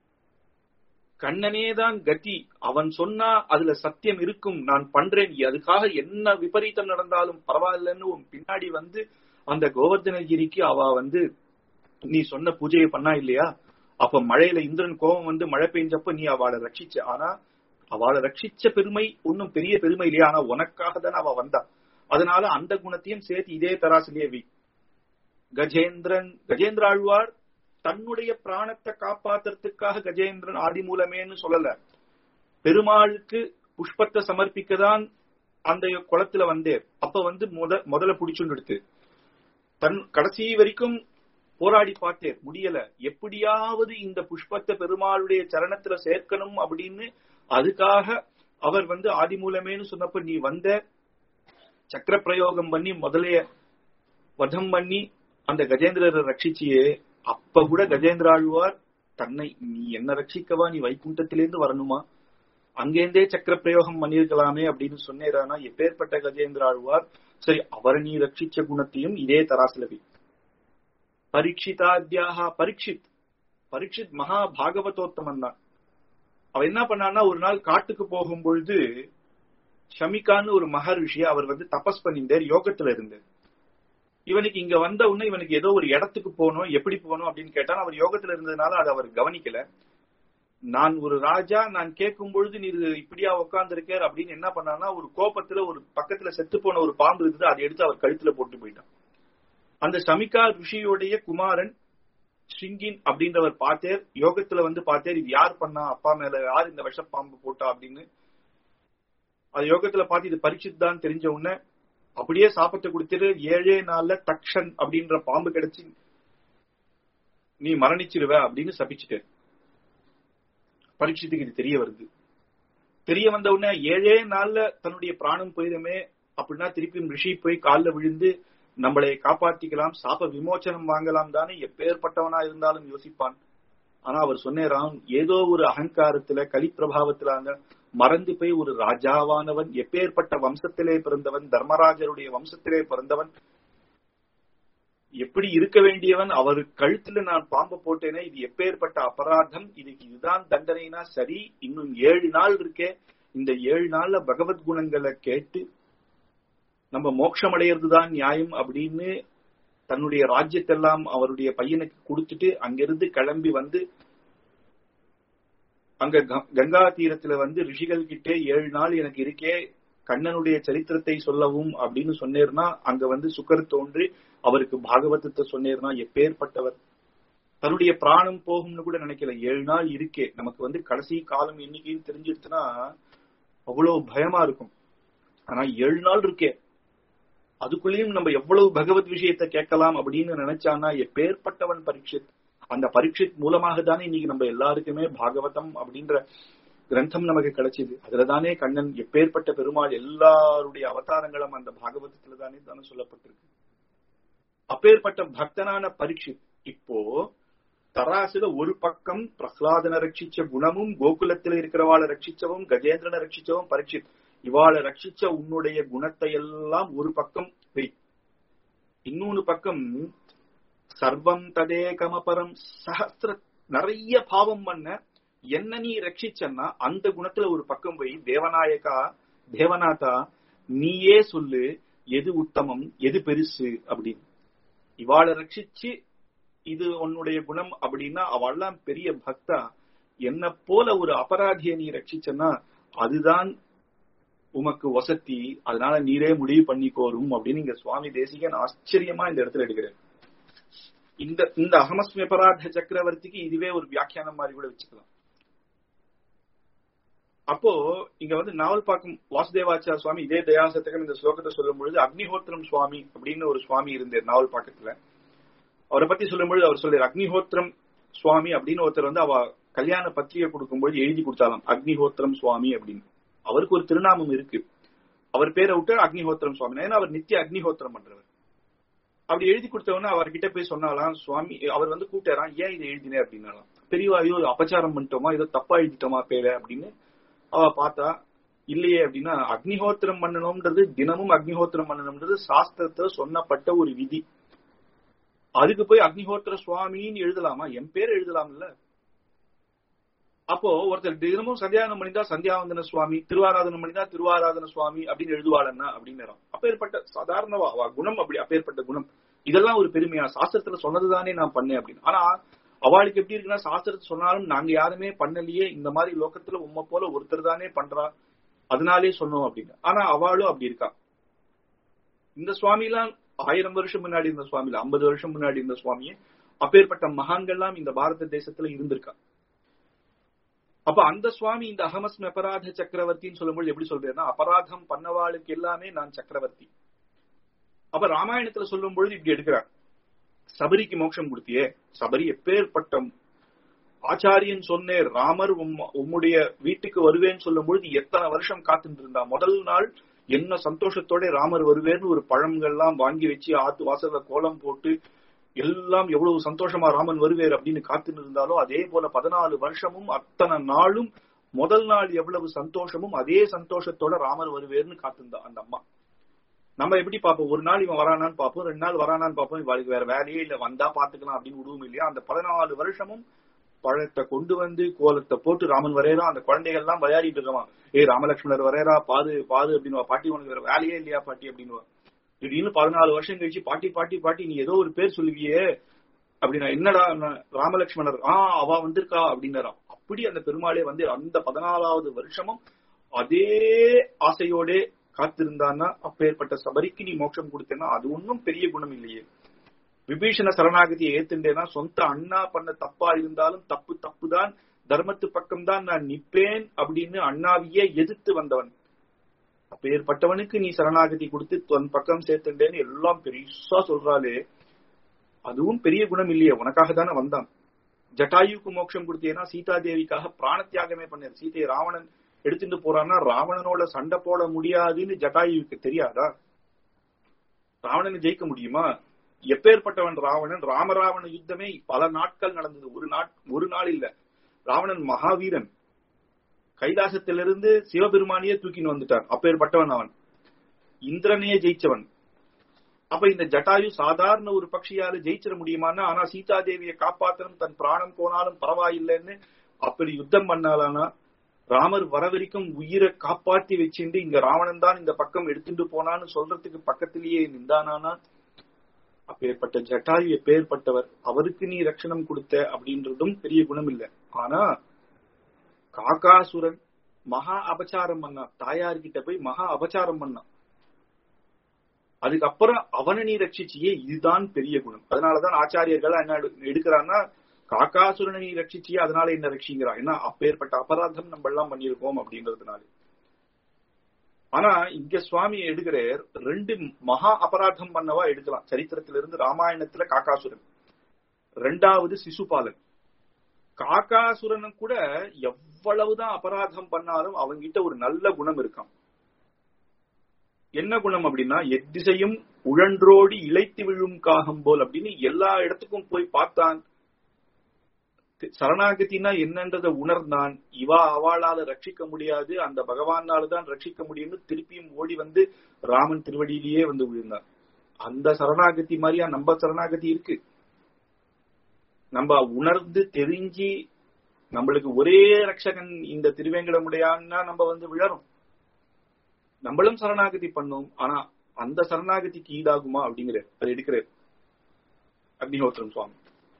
கண்ணனே தான் கதி அவன் சொன்னா அதுல சத்தியம் இருக்கும் நான் பண்றேன் அதுக்காக என்ன விபரீதம் நடந்தாலும் பரவாயில்லன்னு உன் பின்னாடி வந்து அந்த கோவர்தனகிரிக்கு அவ வந்து நீ சொன்ன பூஜையை பண்ணா இல்லையா அப்ப மழையில இந்திரன் கோபம் வந்து மழை பெஞ்சப்ப நீ அவளை ரட்சிச்ச ஆனா அவளை ரட்சிச்ச பெருமை ஒன்னும் பெரிய பெருமை இல்லையா ஆனா உனக்காக தானே அவ வந்தா அதனால அந்த குணத்தையும் சேர்த்து இதே தராசிலேயே வி கஜேந்திரன் கஜேந்திர ஆழ்வார் தன்னுடைய பிராணத்தை காப்பாத்துறதுக்காக கஜேந்திரன் ஆதி மூலமேன்னு சொல்லல பெருமாளுக்கு புஷ்பத்தை சமர்ப்பிக்கதான் அந்த குளத்துல வந்தேர் அப்ப வந்து முத முதல்ல புடிச்சுன்னு எடுத்து தன் கடைசி வரைக்கும் போராடி பார்த்தேர் முடியல எப்படியாவது இந்த புஷ்பத்தை பெருமாளுடைய சரணத்துல சேர்க்கணும் அப்படின்னு அதுக்காக அவர் வந்து ஆதி மூலமேன்னு சொன்னப்ப நீ வந்த சக்கர பிரயோகம் பண்ணி முதலைய வதம் பண்ணி அந்த கஜேந்திரரை ரட்சிச்சியே அப்ப கூட கஜேந்திர ஆழ்வார் தன்னை நீ என்ன ரட்சிக்கவா நீ வைகுண்டத்திலேருந்து வரணுமா அங்கேருந்தே சக்கர பிரயோகம் பண்ணிருக்கலாமே அப்படின்னு சொன்னேரானா எப்பேற்பட்ட கஜேந்திர ஆழ்வார் சரி அவரை நீ ரட்சிச்ச குணத்தையும் இதே தராசிலவி பரீட்சிதாத்தியாக பரீட்சித் பரீட்சித் மகா பாகவதோத்தமன் தான் அவ என்ன பண்ணான்னா ஒரு நாள் காட்டுக்கு போகும் பொழுது ஷமிகான்னு ஒரு மகரிஷி அவர் வந்து தபஸ் பண்ணிந்தார் யோகத்துல இருந்தார் இவனுக்கு இங்க வந்த உடனே இவனுக்கு ஏதோ ஒரு இடத்துக்கு போகணும் எப்படி போகணும் அப்படின்னு கேட்டா அவர் யோகத்துல இருந்ததுனால அதை அவர் கவனிக்கல நான் ஒரு ராஜா நான் கேட்கும் பொழுது நீ இப்படியா உட்கார்ந்து இருக்கார் அப்படின்னு என்ன பண்ணான்னா ஒரு கோபத்துல ஒரு பக்கத்துல செத்து போன ஒரு பாம்பு இருந்தது அதை எடுத்து அவர் கழுத்துல போட்டு போயிட்டான் அந்த சமிகா ரிஷியோடைய குமாரன் ஸ்ரிங்கின் அப்படின்றவர் பார்த்தேர் யோகத்துல வந்து பார்த்தேர் இது யார் பண்ணா அப்பா மேல யார் இந்த விஷ பாம்பு போட்டா அப்படின்னு அது யோகத்துல பார்த்து இது பரிச்சித் தான் தெரிஞ்ச உடனே அப்படியே சாப்பத்தை கொடுத்துட்டு ஏழே நாள்ல தக்ஷன் அப்படின்ற பாம்பு கிடைச்சு நீ மரணிச்சிருவ அப்படின்னு சபிச்சுட்டு பரீட்சத்துக்கு இது தெரிய வருது தெரிய வந்த உடனே ஏழே நாள்ல தன்னுடைய பிராணம் போயிடுமே அப்படின்னா திருப்பி ரிஷி போய் காலில் விழுந்து நம்மளை காப்பாத்திக்கலாம் சாப்ப விமோச்சனம் வாங்கலாம் தானே எப்பேற்பட்டவனா இருந்தாலும் யோசிப்பான் ஆனா அவர் சொன்னேராம் ஏதோ ஒரு அகங்காரத்துல கலிப்பிரபாவத்துல அந்த மறந்து போய் ஒரு ராஜாவானவன் எப்பேற்பட்ட வம்சத்திலே பிறந்தவன் தர்மராஜருடைய வம்சத்திலே பிறந்தவன் எப்படி இருக்க வேண்டியவன் அவர் கழுத்துல நான் பாம்பு போட்டேனே இது எப்பேற்பட்ட அபராதம் இதுக்கு இதுதான் தண்டனைனா சரி இன்னும் ஏழு நாள் இருக்கே இந்த ஏழு நாள்ல பகவத் குணங்களை கேட்டு நம்ம மோட்சம் அடையிறதுதான் நியாயம் அப்படின்னு தன்னுடைய ராஜ்யத்தெல்லாம் அவருடைய பையனுக்கு கொடுத்துட்டு அங்கிருந்து கிளம்பி வந்து அங்க கங்கா தீரத்துல வந்து ரிஷிகள் கிட்டே ஏழு நாள் எனக்கு இருக்கே கண்ணனுடைய சரித்திரத்தை சொல்லவும் அப்படின்னு சொன்னேர்னா அங்க வந்து சுக்கர் தோன்றி அவருக்கு பாகவதத்தை சொன்னேர்னா எப்பேற்பட்டவர் தன்னுடைய பிராணம் போகும்னு கூட நினைக்கல ஏழு நாள் இருக்கே நமக்கு வந்து கடைசி காலம் என்னைக்குன்னு தெரிஞ்சிருச்சுன்னா அவ்வளவு பயமா இருக்கும் ஆனா ஏழு நாள் இருக்கே அதுக்குள்ளேயும் நம்ம எவ்வளவு பகவத் விஷயத்தை கேட்கலாம் அப்படின்னு நினைச்சானா எப்பேற்பட்டவன் பரீட்சித் அந்த பரீட்சித் மூலமாக தானே இன்னைக்கு நம்ம எல்லாருக்குமே பாகவதம் அப்படின்ற கிரந்தம் நமக்கு கிடைச்சது அதுலதானே கண்ணன் எப்பேற்பட்ட பெருமாள் எல்லாருடைய அவதாரங்களும் அந்த பாகவதத்துல தானே தானே சொல்லப்பட்டிருக்கு அப்பேற்பட்ட பக்தனான பரீட்சித் இப்போ தராசுல ஒரு பக்கம் பிரஹ்லாதனை ரட்சிச்ச குணமும் கோகுலத்துல இருக்கிறவாளை ரட்சிச்சவும் கஜேந்திரனை ரட்சிச்சவும் பரீட்சித் இவாளை ரட்சிச்ச உன்னுடைய குணத்தை எல்லாம் ஒரு பக்கம் வை இன்னொன்னு பக்கம் சர்வம் ததே கமபரம் சஹஸ்ர நிறைய பாவம் பண்ண என்ன நீ ரட்சிச்சன்னா அந்த குணத்துல ஒரு பக்கம் போய் தேவநாயகா தேவநாதா நீயே சொல்லு எது உத்தமம் எது பெருசு அப்படின்னு இவாளை ரட்சிச்சு இது உன்னுடைய குணம் அப்படின்னா அவள்லாம் பெரிய பக்தா என்ன போல ஒரு அபராதியை நீ ரட்சிச்சன்னா அதுதான் உமக்கு வசதி அதனால நீரே முடிவு பண்ணிக்கோரும் அப்படின்னு இங்க சுவாமி தேசிகன் ஆச்சரியமா இந்த இடத்துல எடுக்கிறார் இந்த இந்த அகமஸ்மியபராத சக்கரவர்த்திக்கு இதுவே ஒரு வியாக்கியானம் மாதிரி கூட வச்சுக்கலாம் அப்போ இங்க வந்து நாவல்பாக்கம் வாசுதேவாச்சார சுவாமி இதே தயாசத்தகன் இந்த ஸ்லோகத்தை சொல்லும் பொழுது அக்னிஹோத்திரம் சுவாமி அப்படின்னு ஒரு சுவாமி இருந்தார் நாவல்பாக்கத்துல அவரை பத்தி சொல்லும் பொழுது அவர் சொல்றாரு அக்னிஹோத்திரம் சுவாமி அப்படின்னு ஒருத்தர் வந்து அவ கல்யாண பத்திரிகை கொடுக்கும்போது எழுதி கொடுத்தாலாம் அக்னிஹோத்திரம் சுவாமி அப்படின்னு அவருக்கு ஒரு திருநாமம் இருக்கு அவர் பேரை விட்டு அக்னிஹோத்திரம் சுவாமி ஏன்னா அவர் நித்திய அக்னிஹோத்திரம் பண்றவர் அப்படி எழுதி கொடுத்தவொடனே அவர்கிட்ட போய் சொன்னாலாம் சுவாமி அவர் வந்து கூட்டாராம் ஏன் இதை எழுதினே அப்படின்னாலாம் பெரியவா ஐயோ அபச்சாரம் பண்ணிட்டோமா ஏதோ தப்பா எழுதிட்டோமா பேரை அப்படின்னு அவ பார்த்தா இல்லையே அப்படின்னா அக்னிஹோத்திரம் பண்ணணும்ன்றது தினமும் அக்னிஹோத்திரம் பண்ணணும்ன்றது சாஸ்திரத்தை சொன்னப்பட்ட ஒரு விதி அதுக்கு போய் அக்னிஹோத்திர சுவாமின்னு எழுதலாமா என் பேர் எழுதலாம்ல அப்போ ஒருத்தர் தினமும் சந்தியாவனம் பண்ணிதான் சந்தியாவந்தன சுவாமி திருவாராதனம் பண்ணிதான் திருவாராதன சுவாமி அப்படின்னு எழுதுவாளன்னா அப்படின்னு அப்பேற்பட்ட சாதாரண குணம் அப்படி அப்பேற்பட்ட குணம் இதெல்லாம் ஒரு பெருமையா சாஸ்திரத்துல சொன்னதுதானே நான் பண்ணேன் அப்படின்னு ஆனா அவளுக்கு எப்படி இருக்குன்னா சாஸ்திரத்தை சொன்னாலும் நாங்க யாருமே பண்ணலையே இந்த மாதிரி லோகத்துல உண்மை போல ஒருத்தர் தானே பண்றா அதனாலே சொன்னோம் அப்படின்னு ஆனா அவளும் அப்படி இருக்கா இந்த சுவாமி எல்லாம் ஆயிரம் வருஷம் முன்னாடி இருந்த சுவாமி ஐம்பது வருஷம் முன்னாடி இருந்த சுவாமியே அப்பேற்பட்ட மகான்கள்லாம் இந்த பாரத தேசத்துல இருந்திருக்கா அப்ப அந்த சுவாமி இந்த அகமஸ்மி அபராத சக்கரவர்த்தின்னு சொல்லும்போது எப்படி சொல்றேன்னா அபராதம் பண்ணவாளுக்கு எல்லாமே நான் சக்கரவர்த்தி அப்ப ராமாயணத்துல சொல்லும் பொழுது இப்படி எடுக்கிறார் சபரிக்கு மோட்சம் கொடுத்தியே சபரி எப்பேற்பட்ட ஆச்சாரியன் சொன்னேன் ராமர் உம்முடைய வீட்டுக்கு வருவேன்னு சொல்லும் பொழுது எத்தனை வருஷம் காத்துட்டு இருந்தா முதல் நாள் என்ன சந்தோஷத்தோட ராமர் வருவேன்னு ஒரு பழங்கள்லாம் வாங்கி வச்சு ஆத்து வாசல்ல கோலம் போட்டு எல்லாம் எவ்வளவு சந்தோஷமா ராமன் வருவேர் அப்படின்னு காத்துட்டு இருந்தாலும் அதே போல பதினாலு வருஷமும் அத்தனை நாளும் முதல் நாள் எவ்வளவு சந்தோஷமும் அதே சந்தோஷத்தோட ராமர் வருவேர்னு காத்திருந்தா அந்த அம்மா நம்ம எப்படி பார்ப்போம் ஒரு நாள் இவன் வரானான்னு பார்ப்போம் ரெண்டு நாள் வரானான்னு பார்ப்போம் இவளுக்கு வேற வேலையே இல்ல வந்தா பாத்துக்கலாம் அப்படின்னு விடுவோம் இல்லையா அந்த பதினாலு வருஷமும் பழத்தை கொண்டு வந்து கோலத்தை போட்டு ராமன் வரையறா அந்த குழந்தைகள் எல்லாம் விளையாடிட்டு இருக்கமா ஏய் ராமலட்சுமணர் வரையறா பாது பாது அப்படின்னு பாட்டி உனக்கு வேற வேலையே இல்லையா பாட்டி அப்படின்னு திடீர்னு பதினாலு வருஷம் கழிச்சு பாட்டி பாட்டி பாட்டி நீ ஏதோ ஒரு பேர் சொல்லுவியே அப்படின்னா என்னடா ராமலட்சுமணர் ஆஹ் அவ வந்திருக்கா அப்படின்னாராம் அப்படி அந்த பெருமாளே வந்து அந்த பதினாலாவது வருஷமும் அதே ஆசையோட காத்திருந்தான்னா அப்பேற்பட்ட சபரிக்கு நீ மோட்சம் கொடுத்தேன்னா அது ஒன்னும் பெரிய குணம் இல்லையே விபீஷண சரணாகதியை ஏத்துண்டேன்னா சொந்த அண்ணா பண்ண தப்பா இருந்தாலும் தப்பு தப்பு தான் தர்மத்து பக்கம் தான் நான் நிப்பேன் அப்படின்னு அண்ணாவையே எதிர்த்து வந்தவன் அப்பேற்பட்டவனுக்கு நீ சரணாகதி கொடுத்து தன் பக்கம் சேர்த்துட்டேன்னு எல்லாம் பெருசா சொல்றாளே அதுவும் பெரிய குணம் இல்லையே உனக்காக தானே வந்தான் ஜட்டாயுக்கு மோட்சம் கொடுத்தேன்னா சீதா தேவிக்காக பிராண தியாகமே பண்ணார் சீதையை ராவணன் எடுத்துட்டு போறான்னா ராவணனோட சண்டை போட முடியாதுன்னு ஜட்டாயுக்கு தெரியாதா ராவணனை ஜெயிக்க முடியுமா எப்பேற்பட்டவன் ராவணன் ராமராவண யுத்தமே பல நாட்கள் நடந்தது ஒரு நாட் ஒரு நாள் இல்ல ராவணன் மகாவீரன் கைலாசத்திலிருந்து சிவபெருமானியே தூக்கின்னு வந்துட்டான் அப்பேற்பட்டவன் அவன் இந்திரனையே ஜெயிச்சவன் அப்ப இந்த ஜட்டாயு சாதாரண ஒரு பட்சியால ஜெயிச்சிட முடியுமான்னா ஆனா சீதா தேவியை காப்பாத்தணும் தன் பிராணம் போனாலும் பரவாயில்லைன்னு அப்படி யுத்தம் பண்ணாலானா ராமர் வர வரைக்கும் உயிரை காப்பாத்தி வச்சுட்டு இங்க ராவணன் தான் இந்த பக்கம் எடுத்துட்டு போனான்னு சொல்றதுக்கு பக்கத்திலேயே நின்றானானா அப்பேற்பட்ட ஜட்டாயு எப்பேற்பட்டவர் அவருக்கு நீ ரட்சணம் கொடுத்த அப்படின்றதும் பெரிய குணம் இல்ல ஆனா காக்காசுரன் மகா அபச்சாரம் பண்ணான் தாயார்கிட்ட போய் மகா அபச்சாரம் பண்ணான் அதுக்கப்புறம் அவனை நீ ரட்சிச்சியே இதுதான் பெரிய குணம் அதனாலதான் ஆச்சாரியர்கள் என்ன எடுக்கிறான்னா காக்காசுரனை நீ ரட்சிச்சியே அதனால என்ன ரட்சிங்கிறா ஏன்னா அப்பேற்பட்ட அபராதம் நம்ம எல்லாம் பண்ணியிருக்கோம் அப்படின்றதுனால ஆனா இங்க சுவாமி எடுக்கிறார் ரெண்டு மகா அபராதம் பண்ணவா எடுக்கலாம் சரித்திரத்திலிருந்து ராமாயணத்துல காக்காசுரன் ரெண்டாவது சிசுபாலன் காக்காசுரனும் கூட எவ்வளவுதான் அபராதம் பண்ணாலும் அவங்கிட்ட ஒரு நல்ல குணம் இருக்கான் என்ன குணம் அப்படின்னா எத்திசையும் உழன்றோடி இழைத்து விழும் காகம் போல் அப்படின்னு எல்லா இடத்துக்கும் போய் பார்த்தான் சரணாகத்தினா என்னன்றத உணர்ந்தான் இவா அவளால ரட்சிக்க முடியாது அந்த பகவானால தான் ரட்சிக்க முடியும்னு திருப்பியும் ஓடி வந்து ராமன் திருவடியிலேயே வந்து விழுந்தான் அந்த சரணாகதி மாதிரியா நம்ம சரணாகதி இருக்கு நம்ம உணர்ந்து தெரிஞ்சு நம்மளுக்கு ஒரே ரட்சகன் இந்த திருவேங்கடமுடையான்னா நம்ம வந்து விழறோம் நம்மளும் சரணாகதி பண்ணோம் ஆனா அந்த சரணாகதிக்கு ஈடாகுமா அப்படிங்கிறார் அது எடுக்கிறார் அக்னிஹோத்திரம் சுவாமி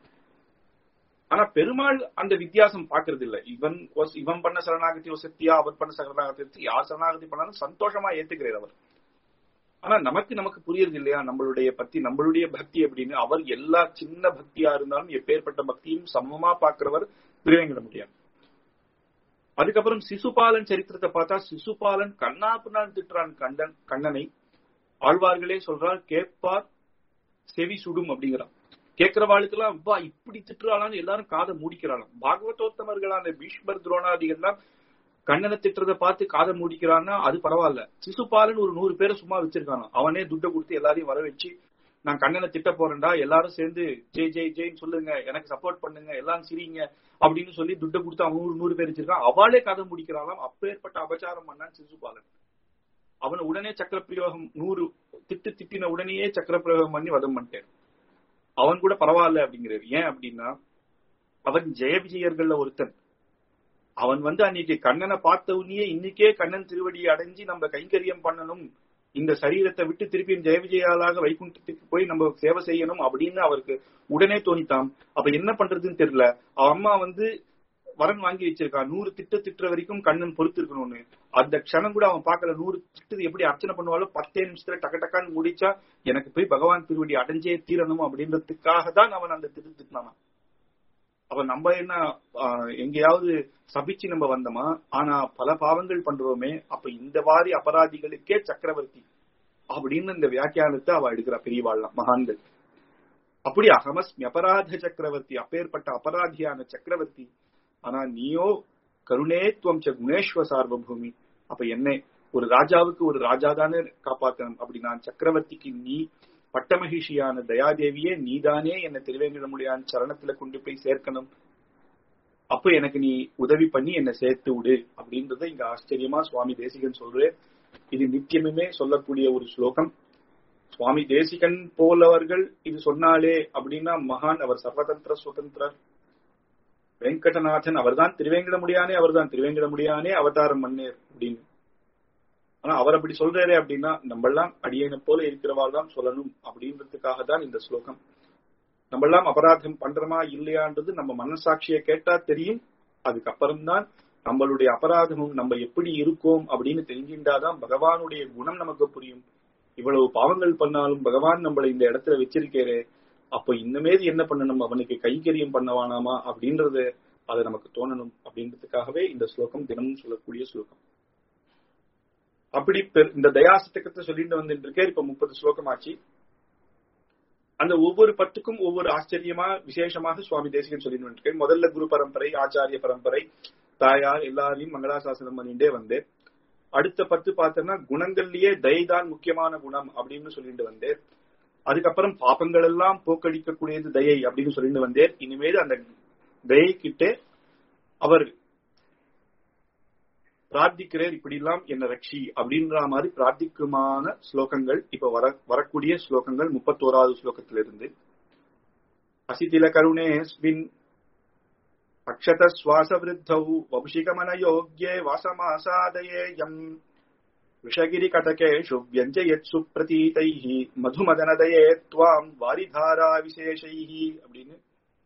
ஆனா பெருமாள் அந்த வித்தியாசம் பாக்குறது இல்ல இவன் இவன் பண்ண சரணாகதி சக்தியா அவர் பண்ண சரணாகதி யார் சரணாகதி பண்ணாலும் சந்தோஷமா ஏத்துக்கிறார் அவர் ஆனா நமக்கு நமக்கு புரியுறது இல்லையா நம்மளுடைய பத்தி நம்மளுடைய பக்தி அப்படின்னு அவர் எல்லா சின்ன பக்தியா இருந்தாலும் எப்பேற்பட்ட பக்தியும் சமமா பாக்குறவர் திருவேங்கட முடியாது அதுக்கப்புறம் சிசுபாலன் சரித்திரத்தை பார்த்தா சிசுபாலன் கண்ணாப்புனான் திட்டுறான் கண்டன் கண்ணனை ஆழ்வார்களே சொல்றார் கேட்பார் செவி சுடும் அப்படிங்கிறான் கேட்கிறவாளுக்கெல்லாம் வா இப்படி திட்டுறாளான்னு எல்லாரும் காதை மூடிக்கிறாளாம் பாகவதோத்தமர்களான பீஷ்மர் துரோணாதிகள்லாம் கண்ணனை திட்டுறதை பார்த்து காதை மூடிக்கிறான்னா அது பரவாயில்ல சிசுபாலன் ஒரு நூறு பேரை சும்மா வச்சிருக்கானோ அவனே துட்டை கொடுத்து எல்லாரையும் வர வச்சு நான் கண்ணனை திட்ட போறேன்டா எல்லாரும் சேர்ந்து ஜெய் ஜெய் ஜெய்ன்னு சொல்லுங்க எனக்கு சப்போர்ட் பண்ணுங்க எல்லாரும் சிரிங்க அப்படின்னு சொல்லி துட்டை கொடுத்து அவன் நூறு நூறு பேர் வச்சிருக்கான் அவளே கதை முடிக்கிறாளாம் அப்பேற்பட்ட அபச்சாரம் பண்ணான் சிசுபாலன் அவனை உடனே சக்கர பிரயோகம் நூறு திட்டு திட்டின உடனேயே சக்கர பிரயோகம் பண்ணி வதம் பண்ணிட்டேன் அவன் கூட பரவாயில்ல அப்படிங்கிறாரு ஏன் அப்படின்னா அவன் ஜெய விஜயர்கள்ல ஒருத்தன் அவன் வந்து அன்னைக்கு கண்ணனை பார்த்த உடனே இன்னைக்கே கண்ணன் திருவடியை அடைஞ்சு நம்ம கைங்கரியம் பண்ணணும் இந்த சரீரத்தை விட்டு திருப்பியும் ஜெய விஜயாலாக வைகுண்டத்துக்கு போய் நம்ம சேவை செய்யணும் அப்படின்னு அவருக்கு உடனே தோணித்தாம் அப்ப என்ன பண்றதுன்னு தெரியல அவன் அம்மா வந்து வரன் வாங்கி வச்சிருக்கான் நூறு திட்ட திட்டுற வரைக்கும் கண்ணன் பொறுத்து இருக்கணும்னு அந்த க்ஷணம் கூட அவன் பாக்கல நூறு திட்டு எப்படி அர்ச்சனை பண்ணுவாலும் பத்தே நிமிஷத்துல டக்க டக்கான்னு முடிச்சா எனக்கு போய் பகவான் திருவடி அடைஞ்சே தீரணும் அப்படின்றதுக்காக தான் அவன் அந்த திட்டு திட்டினான் அப்ப நம்ம என்ன எங்கேயாவது சபிச்சு நம்ம வந்தோமா ஆனா பல பாவங்கள் பண்றோமே அப்ப இந்த மாதிரி அபராதிகளுக்கே சக்கரவர்த்தி அப்படின்னு இந்த வியாக்கியானத்தை அவ எடுக்கிறா பெரியவாள்லாம் மகான்கள் அப்படி அகமஸ்மி அபராத சக்கரவர்த்தி அப்பேற்பட்ட அபராதியான சக்கரவர்த்தி ஆனா நீயோ கருணேத்வம் ச குணேஸ்வ சார்வபூமி அப்ப என்ன ஒரு ராஜாவுக்கு ஒரு ராஜா தானே காப்பாத்தணும் அப்படி நான் சக்கரவர்த்திக்கு நீ பட்டமகிஷியான தயாதேவியே நீதானே என்ன திருவேங்கடமுடியான் சரணத்துல கொண்டு போய் சேர்க்கணும் அப்ப எனக்கு நீ உதவி பண்ணி என்ன சேர்த்து விடு அப்படின்றத இங்க ஆச்சரியமா சுவாமி தேசிகன் சொல்றேன் இது நித்தியமுமே சொல்லக்கூடிய ஒரு ஸ்லோகம் சுவாமி தேசிகன் போலவர்கள் இது சொன்னாலே அப்படின்னா மகான் அவர் சர்வதந்திர சுதந்திரர் வெங்கடநாதன் அவர்தான் திருவேங்கடமுடியானே அவர்தான் திருவேங்கடமுடியானே அவதாரம் பண்ணேர் அப்படின்னு ஆனா அவர் அப்படி சொல்றாரு அப்படின்னா நம்ம எல்லாம் அடியனை போல இருக்கிறவாள் தான் சொல்லணும் அப்படின்றதுக்காக தான் இந்த ஸ்லோகம் நம்ம எல்லாம் அபராதம் பண்றோமா இல்லையான்றது நம்ம மனசாட்சியை கேட்டா தெரியும் அதுக்கப்புறம் தான் நம்மளுடைய அபராதமும் நம்ம எப்படி இருக்கோம் அப்படின்னு தெரிஞ்சின்றாதான் பகவானுடைய குணம் நமக்கு புரியும் இவ்வளவு பாவங்கள் பண்ணாலும் பகவான் நம்மளை இந்த இடத்துல வச்சிருக்கேரே அப்ப இன்னமேது என்ன பண்ணணும் அவனுக்கு கைகரியம் பண்ணவானாமா அப்படின்றது அது நமக்கு தோணணும் அப்படின்றதுக்காகவே இந்த ஸ்லோகம் தினமும் சொல்லக்கூடிய ஸ்லோகம் அப்படி இந்த தயாசத்தகத்தை சொல்லிட்டு வந்துட்டு இருக்கேன் இப்ப முப்பது ஸ்லோகம் ஆச்சு அந்த ஒவ்வொரு பத்துக்கும் ஒவ்வொரு ஆச்சரியமா விசேஷமாக சுவாமி தேசிகன் சொல்லிட்டு இருக்கேன் முதல்ல குரு பரம்பரை ஆச்சாரிய பரம்பரை தாயார் எல்லாரையும் மங்களாசாசனம் பண்ணிட்டே வந்தேன் அடுத்த பத்து பார்த்தோம்னா குணங்கள்லயே தயைதான் முக்கியமான குணம் அப்படின்னு சொல்லிட்டு வந்தேன் அதுக்கப்புறம் பாப்பங்கள் எல்லாம் போக்கடிக்கக்கூடியது தயை அப்படின்னு சொல்லிட்டு வந்தேன் இனிமேல் அந்த தயை கிட்டே அவர் பிரார்த்திக்கிறேன் இப்படி எல்லாம் என்ன ரக்ஷி அப்படின்ற மாதிரி பிரார்த்திக்குமான ஸ்லோகங்கள் இப்ப வர வரக்கூடிய ஸ்லோகங்கள் முப்பத்தோராவது ஸ்லோகத்திலிருந்து அசிதில கருணேஸ்மின் அக்ஷத சுவாச விருத்தௌ வம்சிகமன யோக்யே வாசமாசாதயேயம் விஷகிரி கட்டகேஷு வியஞ்சயத் சுப்ரதீதைः மதுமதனதயே துவாம் வாரிதாரா விசேஷைः அப்படின்னு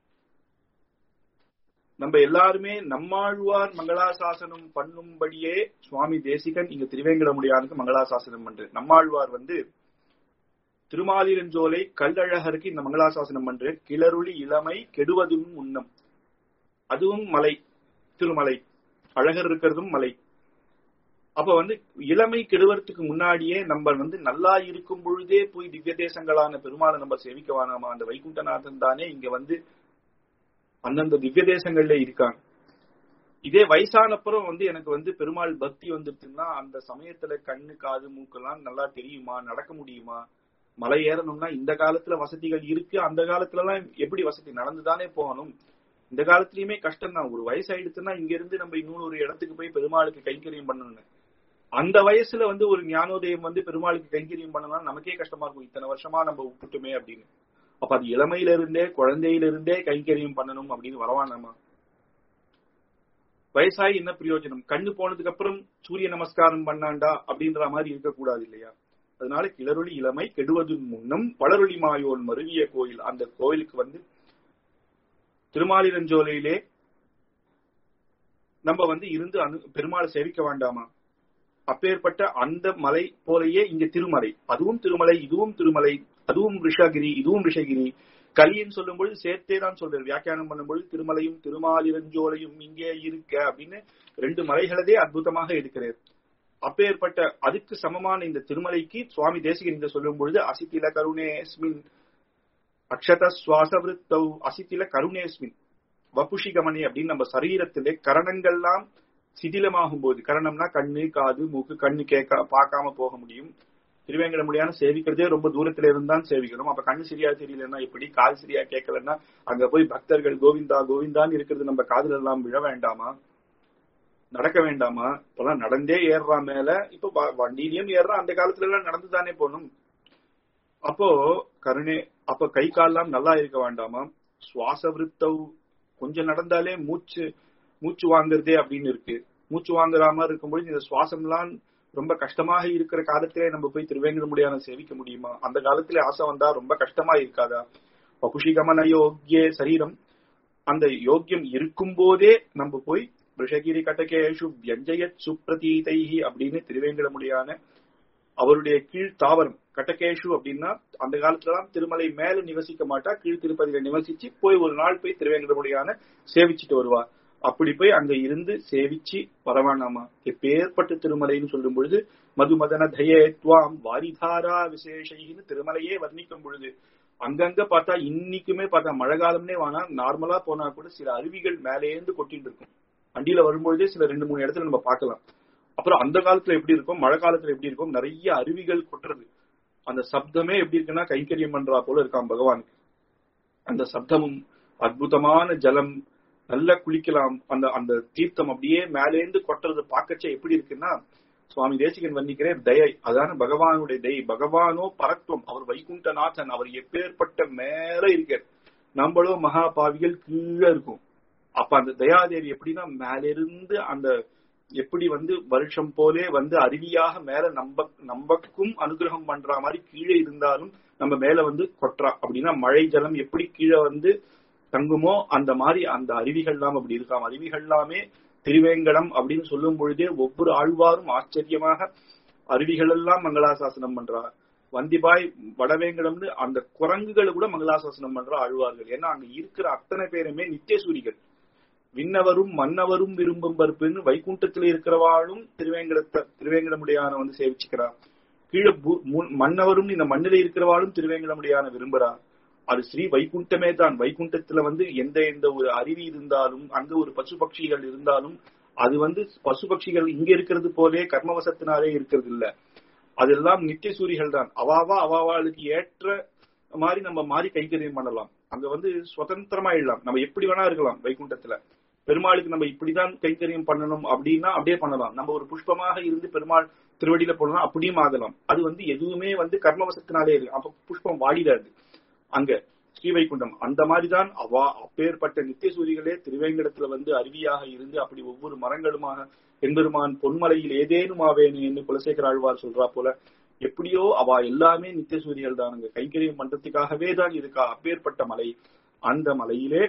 நம்ம எல்லாருமே நம்மாழ்வார் மங்களாசாசனம் பண்ணும்படியே சுவாமி தேசிகன் இங்க திருவேங்கடமுடியானுக்கு மங்களாசாசனம் பண்ற நம்மாழ்வார் வந்து திருமாலிரஞ்சோலை கல்லழகருக்கு இந்த மங்களாசாசனம் பண்ற கிளறுளி இளமை கெடுவதும் முன்னம் அதுவும் மலை திருமலை அழகர் இருக்கிறதும் மலை அப்ப வந்து இளமை கெடுவதற்கு முன்னாடியே நம்ம வந்து நல்லா இருக்கும் பொழுதே போய் திவ்ய தேசங்களான பெருமாளை நம்ம சேவிக்க வேணாமா அந்த வைகுண்டநாதன் தானே இங்க வந்து அந்தந்த திவ்ய தேசங்கள்ல இருக்காங்க இதே வயசானப்புறம் வந்து எனக்கு வந்து பெருமாள் பக்தி வந்துருச்சுன்னா அந்த சமயத்துல கண்ணு காது மூக்கெல்லாம் நல்லா தெரியுமா நடக்க முடியுமா மலை ஏறணும்னா இந்த காலத்துல வசதிகள் இருக்கு அந்த காலத்துல எல்லாம் எப்படி வசதி நடந்துதானே போகணும் இந்த காலத்திலயுமே கஷ்டம் தான் ஒரு வயசு ஆயிடுச்சுன்னா இங்க இருந்து நம்ம இன்னொரு ஒரு இடத்துக்கு போய் பெருமாளுக்கு கைங்கரியம் பண்ணணும் அந்த வயசுல வந்து ஒரு ஞானோதயம் வந்து பெருமாளுக்கு கைங்கரியம் பண்ணலாம் நமக்கே கஷ்டமா இருக்கும் இத்தனை வருஷமா நம்ம விட்டுட்டுமே அப்படின்னு அப்ப அது இளமையில இருந்தே குழந்தையில இருந்தே கைங்கரியம் பண்ணணும் அப்படின்னு வரவானாமா வயசாகி என்ன பிரயோஜனம் கண்ணு போனதுக்கு அப்புறம் சூரிய நமஸ்காரம் பண்ணாண்டா அப்படின்ற மாதிரி இருக்கக்கூடாது இல்லையா அதனால கிளறொளி இளமை கெடுவது முன்னம் வளரொளி மாயோன் மருவிய கோயில் அந்த கோயிலுக்கு வந்து திருமாலிரஞ்சோலையிலே நம்ம வந்து இருந்து அனு பெருமாளை சேவிக்க வேண்டாமா அப்பேற்பட்ட அந்த மலை போலயே இங்க திருமலை அதுவும் திருமலை இதுவும் திருமலை அதுவும் ரிஷகிரி இதுவும் ரிஷகிரி கலின்னு சொல்லும் பொழுது சேர்த்தே தான் சொல்றாரு வியாக்கியானம் பண்ணும்பொழுது திருமலையும் திருமாலிரஞ்சோலையும் இங்கே இருக்க அப்படின்னு ரெண்டு மலைகளதே அற்புதமாக எடுக்கிறார் அப்பேற்பட்ட அதுக்கு சமமான இந்த திருமலைக்கு சுவாமி தேசிகன் இந்த சொல்லும் பொழுது அசித்தில கருணேஸ்மின் அக்ஷத சுவாசவிருத்தௌ அசித்தில கருணேஸ்மின் வபுஷி கமனி அப்படின்னு நம்ம சரீரத்திலே கரணங்கள்லாம் சிதிலமாகும் போது கரணம்னா கண்ணு காது மூக்கு கண்ணு கேட்க பார்க்காம போக முடியும் திருவேங்கடமுடியான சேவிக்கிறதே ரொம்ப தூரத்துல இருந்தான் சேவிக்கணும் அப்ப கண்ணு சரியா தெரியலன்னா எப்படி காது சரியா கேட்கலன்னா அங்க போய் பக்தர்கள் கோவிந்தா கோவிந்தான்னு இருக்கிறது நம்ம காதுல எல்லாம் விழ வேண்டாமா நடக்க வேண்டாமா இப்பெல்லாம் நடந்தே ஏறுறான் மேல இப்ப வண்டியிலயும் ஏறுறான் அந்த காலத்துல எல்லாம் நடந்து தானே போகணும் அப்போ கருணே அப்ப கை கால்லாம் நல்லா இருக்க வேண்டாமா சுவாச விருத்தவ் கொஞ்சம் நடந்தாலே மூச்சு மூச்சு வாங்குறதே அப்படின்னு இருக்கு மூச்சு வாங்குற மாதிரி இருக்கும்போது இந்த சுவாசம்லாம் ரொம்ப கஷ்டமாக இருக்கிற காலத்திலே நம்ம போய் திருவேங்கடமுடியான சேவிக்க முடியுமா அந்த காலத்திலே ஆசை வந்தா ரொம்ப கஷ்டமா இருக்காதா பகுஷிகமன யோக்கிய சரீரம் அந்த யோக்கியம் இருக்கும் போதே நம்ம போய் ரிஷகிரி கட்டகேஷு வியஞ்சயத் சுப்ரதீதைஹி அப்படின்னு திருவேங்கடமுடியான அவருடைய கீழ் தாவரம் கட்டகேஷு அப்படின்னா அந்த காலத்துலதான் திருமலை மேல நிவசிக்க மாட்டா கீழ் திருப்பதியில நிவசிச்சு போய் ஒரு நாள் போய் திருவேங்கடமுடியான சேவிச்சுட்டு வருவா அப்படி போய் அங்க இருந்து சேவிச்சு வரவானாமா எப்பேற்பட்ட திருமலைன்னு சொல்லும் பொழுது மதுமதன தயே துவாம் வாரிதாரா விசேஷைன்னு திருமலையே வர்ணிக்கும் பொழுது அங்கங்க பார்த்தா இன்னைக்குமே பார்த்தா மழை காலம்னே வானா நார்மலா போனா கூட சில அருவிகள் மேலேந்து கொட்டிட்டு இருக்கும் வண்டியில வரும்பொழுதே சில ரெண்டு மூணு இடத்துல நம்ம பார்க்கலாம் அப்புறம் அந்த காலத்துல எப்படி இருக்கும் மழை காலத்துல எப்படி இருக்கும் நிறைய அருவிகள் கொட்டுறது அந்த சப்தமே எப்படி இருக்குன்னா கைங்கரியம் பண்றா போல இருக்கான் பகவானுக்கு அந்த சப்தமும் அற்புதமான ஜலம் நல்லா குளிக்கலாம் அந்த அந்த தீர்த்தம் அப்படியே மேலேந்து கொட்டுறது பார்க்கச்சே எப்படி இருக்குன்னா சுவாமி தேசிகன் வர்ணிக்கிறேன் தயை அதான பகவானுடைய தயை பகவானோ பரத்துவம் அவர் வைகுண்டநாதன் அவர் எப்பேற்பட்ட மேல இருக்கார் நம்மளோ மகா பாவிகள் கீழே இருக்கும் அப்ப அந்த தயாதேவி எப்படின்னா மேலிருந்து அந்த எப்படி வந்து வருஷம் போலே வந்து அருவியாக மேல நம்ப நம்பக்கும் அனுகிரகம் பண்ற மாதிரி கீழே இருந்தாலும் நம்ம மேல வந்து கொட்டுறா அப்படின்னா மழை ஜலம் எப்படி கீழே வந்து தங்குமோ அந்த மாதிரி அந்த அருவிகள்லாம் அப்படி இருக்காம் அருவிகள்லாமே திருவேங்கடம் அப்படின்னு சொல்லும் பொழுதே ஒவ்வொரு ஆழ்வாரும் ஆச்சரியமாக அருவிகள் எல்லாம் மங்களாசாசனம் பண்றா வந்திபாய் வடவேங்கடம்னு அந்த குரங்குகளை கூட மங்களாசாசனம் பண்ற ஆழ்வார்கள் ஏன்னா அங்க இருக்கிற அத்தனை பேருமே நித்தியசூரிகள் விண்ணவரும் மன்னவரும் விரும்பும் பருப்புன்னு வைகுண்டத்துல இருக்கிறவாளும் திருவேங்கடத்தை திருவேங்கடமுடியான வந்து சேவிச்சுக்கிறா கீழே மன்னவரும் இந்த மண்ணில இருக்கிறவாளும் திருவேங்கடமுடியான விரும்புறா அது ஸ்ரீ வைகுண்டமே தான் வைகுண்டத்துல வந்து எந்த எந்த ஒரு அருவி இருந்தாலும் அங்க ஒரு பசு பட்சிகள் இருந்தாலும் அது வந்து பசு பட்சிகள் இங்க இருக்கிறது போலே கர்மவசத்தினாலே இருக்கிறது இல்ல அதெல்லாம் நித்திய சூரிகள் தான் அவாவா அவாவாளுக்கு ஏற்ற மாதிரி நம்ம மாறி கைங்கரியம் பண்ணலாம் அங்க வந்து சுதந்திரமா இடலாம் நம்ம எப்படி வேணா இருக்கலாம் வைகுண்டத்துல பெருமாளுக்கு நம்ம இப்படிதான் கைங்கரியம் பண்ணணும் அப்படின்னா அப்படியே பண்ணலாம் நம்ம ஒரு புஷ்பமாக இருந்து பெருமாள் திருவடியில போடலாம் அப்படியும் ஆகலாம் அது வந்து எதுவுமே வந்து கர்மவசத்தினாலே இருக்கு அப்ப புஷ்பம் வாடிடாது அங்க ஸ்ரீவைகுண்டம் அந்த மாதிரிதான் அவா அப்பேற்பட்ட நித்திய சூரிகளே திருவேங்கடத்துல வந்து அருவியாக இருந்து அப்படி ஒவ்வொரு மரங்களுமாக எம்பெருமான் பொன்மலையில் ஏதேனும் ஆவேனு என்று குலசேகர ஆழ்வார் சொல்றா போல எப்படியோ அவ எல்லாமே நித்திய சூரியர்கள் தான் அங்க கைங்கரியம் பண்றதுக்காகவே தான் இருக்கா அப்பேற்பட்ட மலை அந்த மலையிலே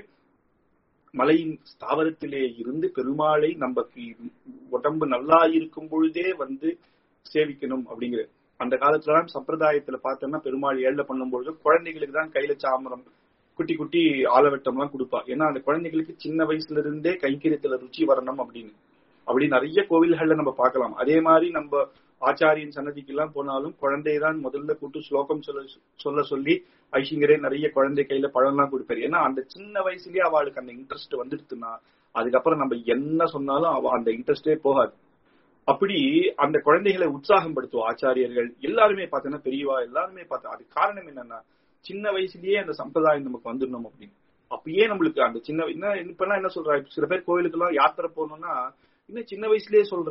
மலையின் ஸ்தாவரத்திலே இருந்து பெருமாளை நமக்கு உடம்பு நல்லா இருக்கும் பொழுதே வந்து சேவிக்கணும் அப்படிங்கிற அந்த காலத்துலலாம் சம்பிரதாயத்துல பார்த்தோம்னா பெருமாள் ஏழை பண்ணும்பொழுது குழந்தைகளுக்கு தான் கையில சாமரம் குட்டி குட்டி ஆலவட்டம் எல்லாம் கொடுப்பா ஏன்னா அந்த குழந்தைகளுக்கு சின்ன வயசுல இருந்தே கைங்கரியத்துல ருச்சி வரணும் அப்படின்னு அப்படி நிறைய கோவில்கள்ல நம்ம பார்க்கலாம் அதே மாதிரி நம்ம ஆச்சாரியன் சன்னதிக்கு எல்லாம் போனாலும் குழந்தைதான் முதல்ல கூட்டு ஸ்லோகம் சொல்ல சொல்ல சொல்லி ஐசிங்கரே நிறைய குழந்தை கையில பழம் எல்லாம் கொடுப்பாரு ஏன்னா அந்த சின்ன வயசுலயே அவளுக்கு அந்த இன்ட்ரெஸ்ட் வந்துடுத்துனா அதுக்கப்புறம் நம்ம என்ன சொன்னாலும் அவ அந்த இன்ட்ரெஸ்டே போகாது அப்படி அந்த குழந்தைகளை உற்சாகம் படுத்துவோம் ஆச்சாரியர்கள் எல்லாருமே பார்த்தோன்னா பெரியவா எல்லாருமே பார்த்தா அது காரணம் என்னன்னா சின்ன வயசுலயே அந்த சம்பிரதாயம் நமக்கு வந்துடணும் அப்படின்னு அப்பயே நம்மளுக்கு அந்த சின்ன என்ன இப்பெல்லாம் என்ன சொல்ற சில பேர் கோயிலுக்கு எல்லாம் யாத்திரை போகணும்னா இன்னும் சின்ன வயசுலயே சொல்ற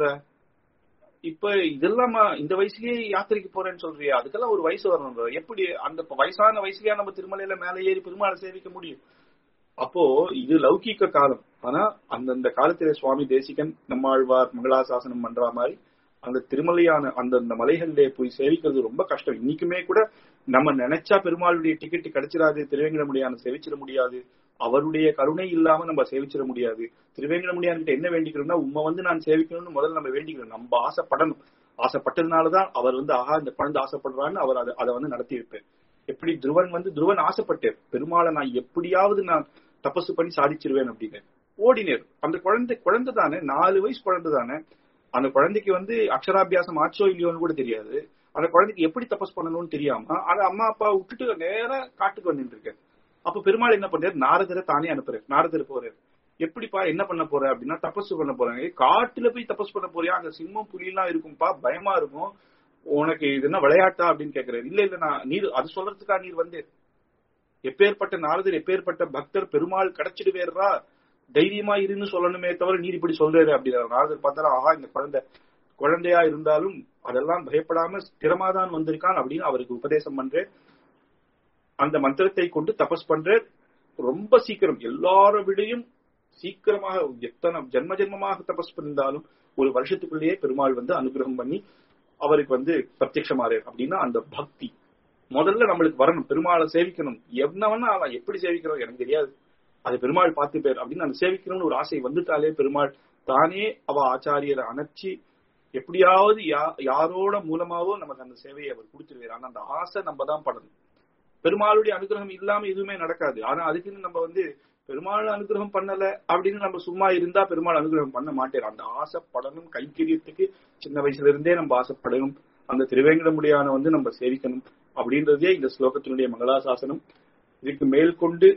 இப்ப இதெல்லாம் இந்த வயசுலயே யாத்திரைக்கு போறேன்னு சொல்றியா அதுக்கெல்லாம் ஒரு வயசு வரணும் எப்படி அந்த வயசான வயசுலயா நம்ம திருமலையில மேல ஏறி பெருமாளை சேவிக்க முடியும் அப்போ இது லௌகீக காலம் ஆனா அந்தந்த காலத்திலே சுவாமி தேசிகன் நம்மாழ்வார் மங்களாசாசனம் பண்ற மாதிரி அந்த திருமலையான அந்தந்த மலைகளிலே போய் சேவிக்கிறது ரொம்ப கஷ்டம் இன்னைக்குமே கூட நம்ம நினைச்சா பெருமாளுடைய டிக்கெட் கிடைச்சிடாது திருவேங்கடமுடியான சேவிச்சிட முடியாது அவருடைய கருணை இல்லாம நம்ம சேவிச்சிட முடியாது திருவேங்கடமுடியான் கிட்ட என்ன வேண்டிக்கிறோம்னா உண்மை வந்து நான் சேவிக்கணும்னு முதல்ல நம்ம வேண்டிக்கிறோம் நம்ம ஆசைப்படணும் ஆசைப்பட்டதுனாலதான் அவர் வந்து ஆஹா இந்த குழந்தை ஆசைப்படுறான்னு அவர் அதை அதை வந்து நடத்தி இருப்பார் எப்படி துருவன் வந்து துருவன் ஆசைப்பட்டார் பெருமாளை நான் எப்படியாவது நான் தபசு பண்ணி சாதிச்சிருவேன் அப்படின்னு ஓடினர் அந்த குழந்தை குழந்தை தானே நாலு வயசு குழந்தை தானே அந்த குழந்தைக்கு வந்து அக்ஷராபியாசம் ஆச்சோ இல்லையோன்னு கூட தெரியாது அந்த குழந்தைக்கு எப்படி தபஸ் பண்ணணும்னு தெரியாம அந்த அம்மா அப்பா விட்டுட்டு நேரா காட்டுக்கு வந்துட்டு இருக்கு அப்ப பெருமாள் என்ன பண்றாரு நாரதரை தானே அனுப்புறாரு நாரதர் போறாரு எப்படிப்பா என்ன பண்ண போற அப்படின்னா தபஸ் பண்ண போறாங்க காட்டுல போய் தபஸ் பண்ண போறியா அங்க சிம்மம் புலி எல்லாம் இருக்கும்பா பயமா இருக்கும் உனக்கு இது என்ன விளையாட்டா அப்படின்னு கேக்குறாரு இல்ல இல்ல நான் நீர் அது சொல்றதுக்கா நீர் வந்து எப்பேற்பட்ட நாரதர் எப்பேற்பட்ட பக்தர் பெருமாள் கிடைச்சிடுவேறா தைரியமா இருன்னு சொல்லணுமே தவிர நீர் இப்படி சொல்றாரு அப்படின்னா நாரதர் பார்த்தாலும் ஆஹா இந்த குழந்தை குழந்தையா இருந்தாலும் அதெல்லாம் பயப்படாம ஸ்திரமா தான் வந்திருக்கான் அப்படின்னு அவருக்கு உபதேசம் பண்றேன் அந்த மந்திரத்தை கொண்டு தபஸ் பண்றேன் ரொம்ப சீக்கிரம் எல்லார விடையும் சீக்கிரமாக எத்தனை ஜென்ம ஜென்மமாக தபஸ் பண்ணிருந்தாலும் ஒரு வருஷத்துக்குள்ளேயே பெருமாள் வந்து அனுகிரகம் பண்ணி அவருக்கு வந்து பிரத்யமாறாரு அப்படின்னா அந்த பக்தி முதல்ல நம்மளுக்கு வரணும் பெருமாளை சேவிக்கணும் என்னவனா அவன் எப்படி சேவிக்கிறோம் எனக்கு தெரியாது அது பெருமாள் பார்த்து பேர் அப்படின்னு அந்த சேவிக்கணும்னு ஒரு ஆசை வந்துட்டாலே பெருமாள் தானே அவ ஆச்சாரியரை அணைச்சி எப்படியாவது யாரோட மூலமாவோ நமக்கு அந்த சேவையை அவர் கொடுத்துருவார் ஆனா அந்த ஆசை நம்ம தான் படணும் பெருமாளுடைய அனுகிரகம் இல்லாம எதுவுமே நடக்காது ஆனா அதுக்குன்னு நம்ம வந்து பெருமாள் அனுகிரகம் பண்ணல அப்படின்னு நம்ம சும்மா இருந்தா பெருமாள் அனுகிரகம் பண்ண மாட்டேன் அந்த ஆசைப்படணும் கைக்கரியத்துக்கு சின்ன வயசுல இருந்தே நம்ம ஆசைப்படணும் அந்த திருவேங்கடமுடியான வந்து நம்ம சேவிக்கணும் அப்படின்றதே இந்த ஸ்லோகத்தினுடைய மங்களாசாசனம் இதுக்கு மேல் கொண்டு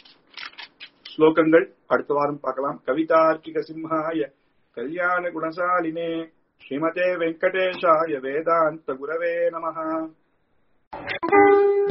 ஸ்லோகங்கள் அடுத்த வாரம் பார்க்கலாம் கவிதார்க்கிக சிம்ஹாய கல்யாண குணசாலினே ஸ்ரீமதே வெங்கடேஷாய வேதாந்த குரவே நமஹ